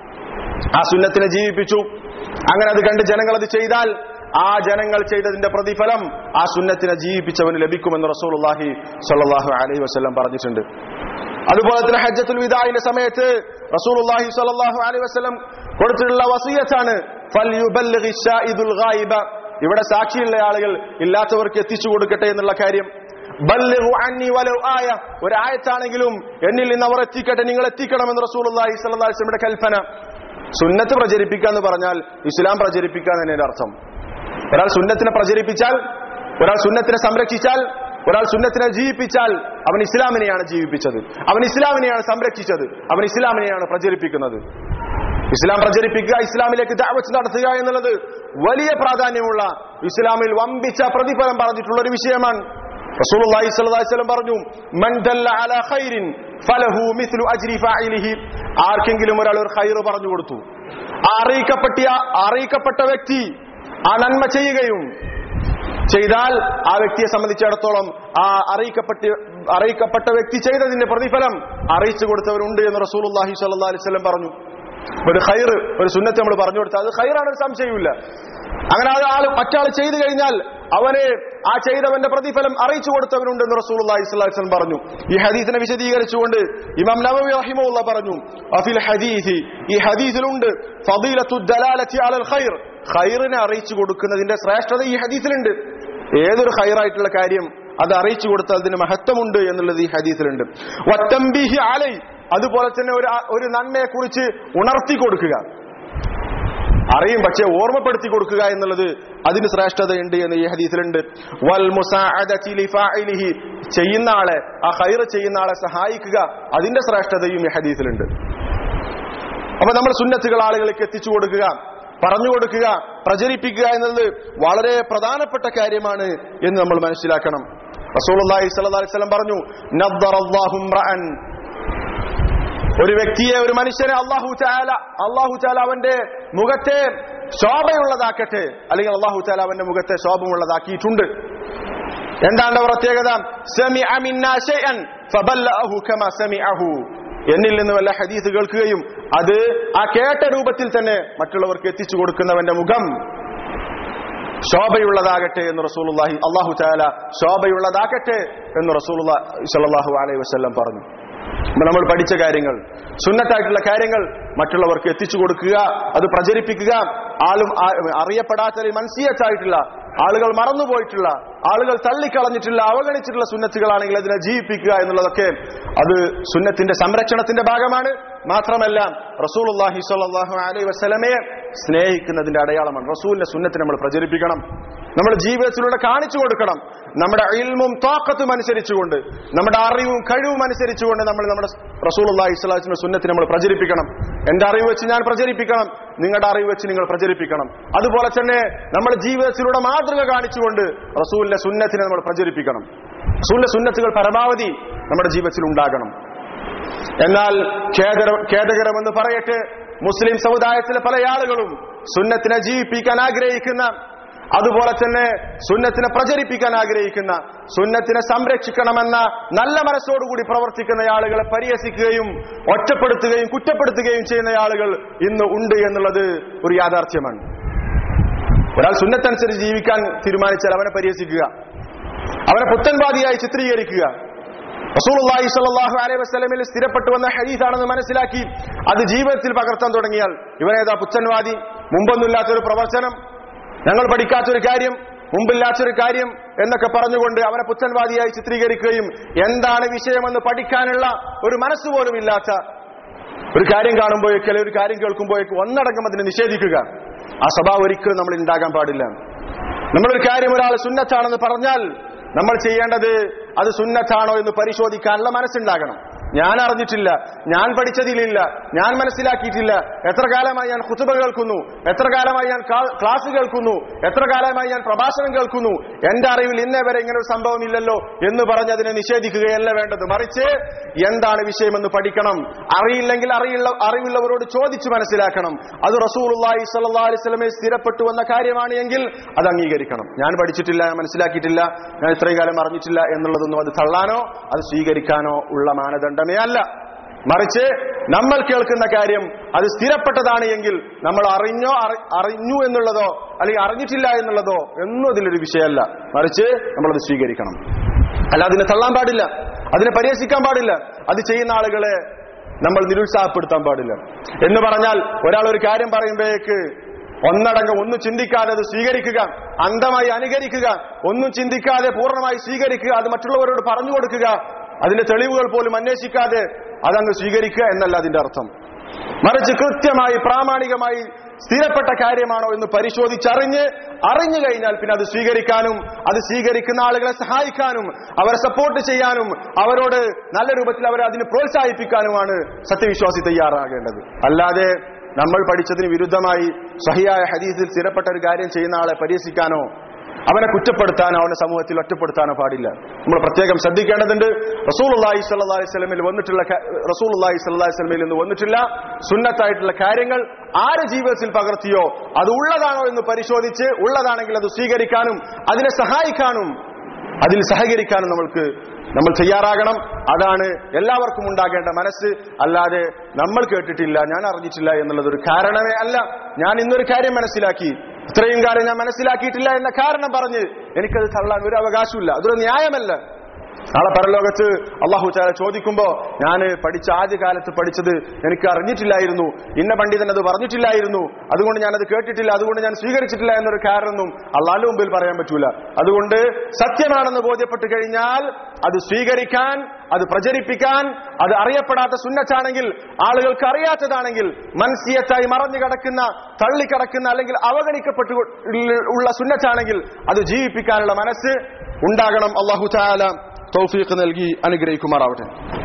ആ സുന്നത്തിനെ ജീവിപ്പിച്ചു അങ്ങനെ അത് കണ്ട് ജനങ്ങൾ അത് ചെയ്താൽ ആ ജനങ്ങൾ ചെയ്തതിന്റെ പ്രതിഫലം ആ സുന്നത്തിനെ ജീവിപ്പിച്ചവന് ലഭിക്കുമെന്ന് റസൂലുള്ളാഹി സ്വല്ലല്ലാഹു അലൈഹി വസല്ലം പറഞ്ഞിട്ടുണ്ട് അതുപോലെ തന്നെ ഹജ്ജത്തുൽ വിദായിന്റെ സമയത്ത് റസൂലുള്ളാഹി സ്വല്ലല്ലാഹു അലൈഹി വസല്ലം കൊടുത്തിട്ടുള്ള വസിയത്താണ് ഫൽയുബല്ലിഗി ശാഹിദുൽ ഗായിബ ഇവിടെ സാക്ഷിയുള്ള ആളുകൾ ഇല്ലാത്തവർക്ക് എത്തിച്ചു കൊടുക്കട്ടെ എന്നുള്ള കാര്യം ബല്ലിഗു അന്നി വലൗ ആയ ഒരു ആയത്താണെങ്കിലും എന്നിൽ നിന്ന് അവർ എത്തിക്കട്ടെ നിങ്ങൾ എത്തിക്കണമെന്ന് റസൂലുള്ളാഹി സ്വല്ലല്ലാഹു അലൈഹി വസല്ലമയുടെ കൽപ്പന സുന്നത്ത് പ്രചരിപ്പിക്കുക എന്ന് പറഞ്ഞാൽ ഇസ്ലാം പ്രചരിപ്പിക്കുക എന്ന് തന്നെയാണ് അർത്ഥം ഒരാൾ സുന്നത്തിനെ പ്രചരിപ്പിച്ചാൽ ഒരാൾ സുന്നത്തിനെ സംരക്ഷിച്ചാൽ ഒരാൾ സുന്നത്തിനെ ജീവിപ്പിച്ചാൽ അവൻ ഇസ്ലാമിനെയാണ് ജീവിപ്പിച്ചത് അവൻ ഇസ്ലാമിനെയാണ് സംരക്ഷിച്ചത് അവൻ ഇസ്ലാമിനെയാണ് പ്രചരിപ്പിക്കുന്നത് ഇസ്ലാം പ്രചരിപ്പിക്കുക ഇസ്ലാമിലേക്ക് ദഅവത്ത് നടത്തുക എന്നുള്ളത് വലിയ പ്രാധാന്യമുള്ള ഇസ്ലാമിൽ വമ്പിച്ച പ്രതിഫലം പറഞ്ഞിട്ടുള്ള ഒരു വിഷയമാണ് റസൂലുള്ളാഹി സ്വല്ലല്ലാഹി അലൈഹി വസല്ലം പറഞ്ഞു മൻ ദല്ല അലാ ഖൈരിൻ ഫലഹു മിസ്ലു അജ്രി ഫാഇലിഹി ആർക്കെങ്കിലും ഒരാൾ ഒരു ഖൈർ പറഞ്ഞു കൊടുത്തു ആ അറിയിക്കപ്പെട്ടിയ അറിയിക്കപ്പെട്ട വ്യക്തി ആ നന്മ ചെയ്യുകയും ചെയ്താൽ ആ വ്യക്തിയെ സംബന്ധിച്ചിടത്തോളം ആ അറിയിക്കപ്പെട്ട അറിയിക്കപ്പെട്ട വ്യക്തി ചെയ്തതിന്റെ പ്രതിഫലം അറിയിച്ചു കൊടുത്തവരുണ്ട് എന്ന് റസൂലുള്ളാഹി സ്വല്ലല്ലാഹി അലൈഹി വസല്ലം പറഞ്ഞു ഒരു ഖൈർ ഒരു സുന്നത്ത് നമ്മൾ പറഞ്ഞു കൊടുത്താൽ അത് ഖൈറാണ് ഒരു സംശയമില്ല അങ്ങനെ അത് ആൾ മറ്റാൾ ചെയ്തു കഴിഞ്ഞാൽ അവന് ആ ചെയ്തവന്റെ പ്രതിഫലം അറിയിച്ചു കൊടുത്തവനുണ്ട് എന്ന് റസൂൽ അള്ളാഹിസ്ലാം പറഞ്ഞു ഈ ഹദീസിനെ വിശദീകരിച്ചുകൊണ്ട് ഇമാം നബവി റഹിമുള്ള പറഞ്ഞു അഫിൽ ഹദീസി ഈ ഹദീസിലുണ്ട് ഫദീലത്തു ദലാലത്തി അലൽ ഖൈർ ഖൈറിനെ അറിയിച്ചു കൊടുക്കുന്നതിന്റെ ശ്രേഷ്ഠത ഈ ഹദീസിലുണ്ട് ഏതൊരു ഖൈറായിട്ടുള്ള കാര്യം അത് അറിയിച്ചു കൊടുത്താൽ അതിന് മഹത്വമുണ്ട് എന്നുള്ളത് ഈ ഹദീസിലുണ്ട് വത്തംബീഹി അലൈ അതുപോലെ തന്നെ ഒരു ഒരു നന്മയെ കുറിച്ച് ഉണർത്തി കൊടുക്കുക അറിയും പക്ഷെ ഓർമ്മപ്പെടുത്തി കൊടുക്കുക എന്നുള്ളത് അതിന് ശ്രേഷ്ഠതയുണ്ട് എന്ന് ഈ ഹദീസിലുണ്ട് വൽ മുസാഅദതി ലിഫാഇലിഹി ചെയ്യുന്ന ആളെ ആ ഖൈർ ചെയ്യുന്ന ആളെ സഹായിക്കുക അതിന്റെ ശ്രേഷ്ഠതയും ഈ ഹദീസിലുണ്ട് അപ്പൊ നമ്മൾ സുന്നത്തുകൾ ആളുകൾക്ക് എത്തിച്ചു കൊടുക്കുക പറഞ്ഞു കൊടുക്കുക പ്രചരിപ്പിക്കുക എന്നത് വളരെ പ്രധാനപ്പെട്ട കാര്യമാണ് എന്ന് നമ്മൾ മനസ്സിലാക്കണം റസൂലുള്ളാഹി സ്വല്ലല്ലാഹി അലൈഹി വസല്ലം പറഞ്ഞു നദ്ദറല്ലാഹു ഇംറഅൻ ഒരു വ്യക്തിയെ ഒരു മനുഷ്യനെ അള്ളാഹു ചാല അള്ളാഹു ചാല അവന്റെ മുഖത്തെ ശോഭയുള്ളതാക്കട്ടെ അല്ലെങ്കിൽ അള്ളാഹു ചാല അവന്റെ മുഖത്തെ ശോഭമുള്ളതാക്കിയിട്ടുണ്ട് എന്താണ് പ്രത്യേകത സമിഅ മിന്നാ ശൈഅൻ ഫബല്ലഅഹു കമാ സമിഅഹു എന്നിൽ നിന്ന് വല്ല ഹദീസ് കേൾക്കുകയും അത് ആ കേട്ട രൂപത്തിൽ തന്നെ മറ്റുള്ളവർക്ക് എത്തിച്ചു കൊടുക്കുന്നവന്റെ മുഖം ശോഭയുള്ളതാകട്ടെ എന്ന് റസൂലുള്ളാഹി അള്ളാഹു ചാല ശോഭയുള്ളതാകട്ടെ എന്ന് റസൂലുള്ളാഹി സ്വല്ലല്ലാഹു അലൈഹി വസല്ലം പറഞ്ഞു അപ്പൊ നമ്മൾ പഠിച്ച കാര്യങ്ങൾ സുന്നത്തായിട്ടുള്ള കാര്യങ്ങൾ മറ്റുള്ളവർക്ക് എത്തിച്ചു കൊടുക്കുക അത് പ്രചരിപ്പിക്കുക ആളും ആ- അറിയപ്പെടാത്ത മനസ്സിയത്തായിട്ടുള്ള ആളുകൾ മറന്നുപോയിട്ടുള്ള ആളുകൾ തള്ളിക്കളഞ്ഞിട്ടുള്ള അവഗണിച്ചിട്ടുള്ള സുന്നത്തുകളാണെങ്കിൽ അതിനെ ജീവിപ്പിക്കുക എന്നുള്ളതൊക്കെ അത് സുന്നത്തിന്റെ സംരക്ഷണത്തിന്റെ ഭാഗമാണ് മാത്രമല്ല റസൂലുള്ളാഹി സ്വല്ലല്ലാഹു അലൈഹി വസല്ലമയെ സ്നേഹിക്കുന്നതിന്റെ അടയാളമാണ് റസൂലിന്റെ സുന്നത്ത് നമ്മൾ പ്രചരിപ്പിക്കണം നമ്മുടെ ജീവിതത്തിലൂടെ കാണിച്ചു കൊടുക്കണം നമ്മുടെ ഇൽമും താക്കത്തും അനുസരിച്ചുകൊണ്ട് നമ്മുടെ അറിവും കഴിവും അനുസരിച്ചുകൊണ്ട് നമ്മൾ നമ്മുടെ റസൂലുള്ളാഹി സ്വലാഹിന്റെ സുന്നത്ത് നമ്മൾ പ്രചരിപ്പിക്കണം എന്റെ അറിവ് വെച്ച് ഞാൻ പ്രചരിപ്പിക്കണം നിങ്ങളുടെ അറിവ് വെച്ച് നിങ്ങൾ പ്രചരിപ്പിക്കണം അതുപോലെ തന്നെ നമ്മുടെ ജീവിതത്തിലൂടെ മാതൃക കാണിച്ചുകൊണ്ട് റസൂലിന്റെ സുന്നത്തിനെ നമ്മൾ പ്രചരിപ്പിക്കണം റസൂലിന്റെ സുന്നത്തുകൾ പരമാവധി നമ്മുടെ ജീവിതത്തിൽ ഉണ്ടാകണം എന്നാൽ ഖേദര ഖേദകരമെന്ന് പറയട്ടെ മുസ്ലിം സമുദായത്തിലെ പല ആളുകളും സുന്നത്തിനെ ജീവിപ്പിക്കാൻ ആഗ്രഹിക്കുന്ന അതുപോലെ തന്നെ സുന്നത്തിനെ പ്രചരിപ്പിക്കാൻ ആഗ്രഹിക്കുന്ന സുന്നത്തിനെ സംരക്ഷിക്കണമെന്ന നല്ല മനസ്സോടുകൂടി പ്രവർത്തിക്കുന്ന ആളുകളെ പരിഹസിക്കുകയും ഒറ്റപ്പെടുത്തുകയും കുറ്റപ്പെടുത്തുകയും ചെയ്യുന്ന ആളുകൾ ഇന്ന് ഉണ്ട് എന്നുള്ളത് ഒരു യാഥാർത്ഥ്യമാണ് ഒരാൾ സുന്നത്തനുസരിച്ച് ജീവിക്കാൻ തീരുമാനിച്ചാൽ അവനെ പരിഹസിക്കുക അവനെ പുത്തൻവാദിയായി ചിത്രീകരിക്കുക റസൂലുള്ളാഹി സ്വല്ലല്ലാഹു അലൈഹി വസല്ലമയിൽ സ്ഥിരപ്പെട്ടു വന്ന ഹദീസാണെന്ന് മനസ്സിലാക്കി അത് ജീവിതത്തിൽ പകർത്താൻ തുടങ്ങിയാൽ ഇവനേതാ പുത്തൻവാദി മുമ്പൊന്നുമില്ലാത്തൊരു പ്രവർത്തനം ഞങ്ങൾ പഠിക്കാത്തൊരു കാര്യം മുമ്പില്ലാത്തൊരു കാര്യം എന്നൊക്കെ പറഞ്ഞുകൊണ്ട് അവനെ പുത്തൻവാദിയായി ചിത്രീകരിക്കുകയും എന്താണ് വിഷയമെന്ന് പഠിക്കാനുള്ള ഒരു മനസ്സുപോലും ഇല്ലാത്ത ഒരു കാര്യം കാണുമ്പോഴേക്ക് അല്ലെങ്കിൽ ഒരു കാര്യം കേൾക്കുമ്പോഴേക്ക് ഒന്നടങ്കം അതിനെ നിഷേധിക്കുക ആ സ്വഭാവം ഒരിക്കലും നമ്മൾ ഉണ്ടാകാൻ പാടില്ല നമ്മളൊരു കാര്യം ഒരാൾ സുന്നത്താണെന്ന് പറഞ്ഞാൽ നമ്മൾ ചെയ്യേണ്ടത് അത് സുന്നത്താണോ എന്ന് പരിശോധിക്കാനുള്ള മനസ്സുണ്ടാകണം ഞാൻ അറിഞ്ഞിട്ടില്ല ഞാൻ പഠിച്ചതിലില്ല ഞാൻ മനസ്സിലാക്കിയിട്ടില്ല എത്ര കാലമായി ഞാൻ കുത്തുബ കേൾക്കുന്നു എത്ര കാലമായി ഞാൻ കാ- ക്ലാസ് കേൾക്കുന്നു എത്ര കാലമായി ഞാൻ പ്രഭാഷണം കേൾക്കുന്നു എന്റെ അറിവിൽ ഇന്നേ വരെ ഇങ്ങനെ ഒരു സംഭവം ഇല്ലല്ലോ എന്ന് പറഞ്ഞ് അതിനെ നിഷേധിക്കുകയല്ല വേണ്ടത് മറിച്ച് എന്താണ് വിഷയമെന്ന് പഠിക്കണം അറിയില്ലെങ്കിൽ അറിയുള്ള അറിവുള്ളവരോട് ചോദിച്ചു മനസ്സിലാക്കണം അത് റസൂലുള്ളാഹി സ്വല്ലല്ലാഹു അലൈഹി വസല്ലമയിൽ സ്ഥിരപ്പെട്ടു വന്ന കാര്യമാണ് എങ്കിൽ അത് അംഗീകരിക്കണം ഞാൻ പഠിച്ചിട്ടില്ല ഞാൻ മനസ്സിലാക്കിയിട്ടില്ല ഞാൻ ഇത്രയും കാലം അറിഞ്ഞിട്ടില്ല എന്നുള്ളതൊന്നും അത് തള്ളാനോ അത് സ്വീകരിക്കാനോ ഉള്ള മാനദണ്ഡമേ അല്ല മറിച്ച് നമ്മൾ കേൾക്കുന്ന കാര്യം അത് സ്ഥിരപ്പെട്ടതാണ് എങ്കിൽ നമ്മൾ അറിഞ്ഞോ അറി- അറിഞ്ഞു എന്നുള്ളതോ അല്ലെങ്കിൽ അറിഞ്ഞിട്ടില്ല എന്നുള്ളതോ എന്നും അതിലൊരു വിഷയമല്ല മറിച്ച് നമ്മളത് സ്വീകരിക്കണം അല്ല അതിനെ തള്ളാൻ പാടില്ല അതിനെ പരിഹസിക്കാൻ പാടില്ല അത് ചെയ്യുന്ന ആളുകളെ നമ്മൾ നിരുത്സാഹപ്പെടുത്താൻ പാടില്ല എന്ന് പറഞ്ഞാൽ ഒരാൾ ഒരു കാര്യം പറയുമ്പോഴേക്ക് ഒന്നടങ്കം ഒന്നും ചിന്തിക്കാതെ അത് സ്വീകരിക്കുക അന്ധമായി അനുകരിക്കുക ഒന്നും ചിന്തിക്കാതെ പൂർണ്ണമായി സ്വീകരിക്കുക അത് മറ്റുള്ളവരോട് പറഞ്ഞു കൊടുക്കുക അതിന്റെ തെളിവുകൾ പോലും അന്വേഷിക്കാതെ അതങ്ങ് സ്വീകരിക്കുക എന്നല്ല അതിന്റെ അർത്ഥം മറിച്ച് കൃത്യമായി പ്രാമാണികമായി സ്ഥിരപ്പെട്ട കാര്യമാണോ എന്ന് പരിശോധിച്ചറിഞ്ഞ് അറിഞ്ഞു കഴിഞ്ഞാൽ പിന്നെ അത് സ്വീകരിക്കാനും അത് സ്വീകരിക്കുന്ന ആളുകളെ സഹായിക്കാനും അവരെ സപ്പോർട്ട് ചെയ്യാനും അവരോട് നല്ല രൂപത്തിൽ അവരെ അതിന് പ്രോത്സാഹിപ്പിക്കാനുമാണ് സത്യവിശ്വാസി തയ്യാറാകേണ്ടത് അല്ലാതെ നമ്മൾ പഠിച്ചതിന് വിരുദ്ധമായി സഹിയായ ഹദീസിൽ സ്ഥിരപ്പെട്ട ഒരു കാര്യം ചെയ്യുന്ന ആളെ പരിഹസിക്കാനോ അവനെ കുറ്റപ്പെടുത്താനോ അവനെ സമൂഹത്തിൽ ഒറ്റപ്പെടുത്താനോ പാടില്ല നമ്മൾ പ്രത്യേകം ശ്രദ്ധിക്കേണ്ടതുണ്ട് റസൂലുള്ളാഹി സ്വല്ലല്ലാഹി അലൈഹി വസല്ലമയിൽ വന്നിട്ടുള്ള ക- റസൂലുള്ളാഹി സ്വല്ലല്ലാഹി അലൈഹി വസല്ലമയിൽ നിന്ന് വന്നിട്ടുള്ള സുന്നത്തായിട്ടുള്ള കാര്യങ്ങൾ ആര് ജീവിതത്തിൽ പകർത്തിയോ അത് ഉള്ളതാണോ എന്ന് പരിശോധിച്ച് ഉള്ളതാണെങ്കിൽ അത് സ്വീകരിക്കാനും അതിനെ സഹായിക്കാനും അതിൽ സഹകരിക്കാനും നമ്മൾക്ക് നമ്മൾ തയ്യാറാകണം അതാണ് എല്ലാവർക്കും ഉണ്ടാകേണ്ട മനസ്സ് അല്ലാതെ നമ്മൾ കേട്ടിട്ടില്ല ഞാൻ അറിഞ്ഞിട്ടില്ല എന്നുള്ളത് ഒരു കാരണമേ അല്ല ഞാൻ ഇന്നൊരു കാര്യം മനസ്സിലാക്കി ഇത്രയും കാലം ഞാൻ മനസ്സിലാക്കിയിട്ടില്ല എന്ന കാരണം പറഞ്ഞ് എനിക്കത് തള്ളാൻ ഒരു അവകാശമില്ല അതൊരു ന്യായമല്ല നാളെ പരലോകത്ത് അള്ളാഹു ചാല ചോദിക്കുമ്പോ ഞാൻ പഠിച്ച ആദ്യ കാലത്ത് പഠിച്ചത് എനിക്ക് അറിഞ്ഞിട്ടില്ലായിരുന്നു ഇന്ന പണ്ഡിതൻ അത് പറഞ്ഞിട്ടില്ലായിരുന്നു അതുകൊണ്ട് ഞാൻ അത് കേട്ടിട്ടില്ല അതുകൊണ്ട് ഞാൻ സ്വീകരിച്ചിട്ടില്ല എന്നൊരു കാരണമൊന്നും അള്ളാഹിന്റെ മുമ്പിൽ പറയാൻ പറ്റൂല അതുകൊണ്ട് സത്യമാണെന്ന് ബോധ്യപ്പെട്ട് കഴിഞ്ഞാൽ അത് സ്വീകരിക്കാൻ അത് പ്രചരിപ്പിക്കാൻ അത് അറിയപ്പെടാത്ത സുന്നത്താണെങ്കിൽ ആളുകൾക്ക് അറിയാത്തതാണെങ്കിൽ മൻസിയത്തായി മറഞ്ഞു കിടക്കുന്ന തള്ളിക്കിടക്കുന്ന അല്ലെങ്കിൽ അവഗണിക്കപ്പെട്ടു ഉള്ള സുന്നത്താണെങ്കിൽ അത് ജീവിപ്പിക്കാനുള്ള മനസ്സ് ഉണ്ടാകണം അള്ളാഹു താല തൗഫീഖ് നൽകി അനുഗ്രഹിക്കുമാറാവട്ടെ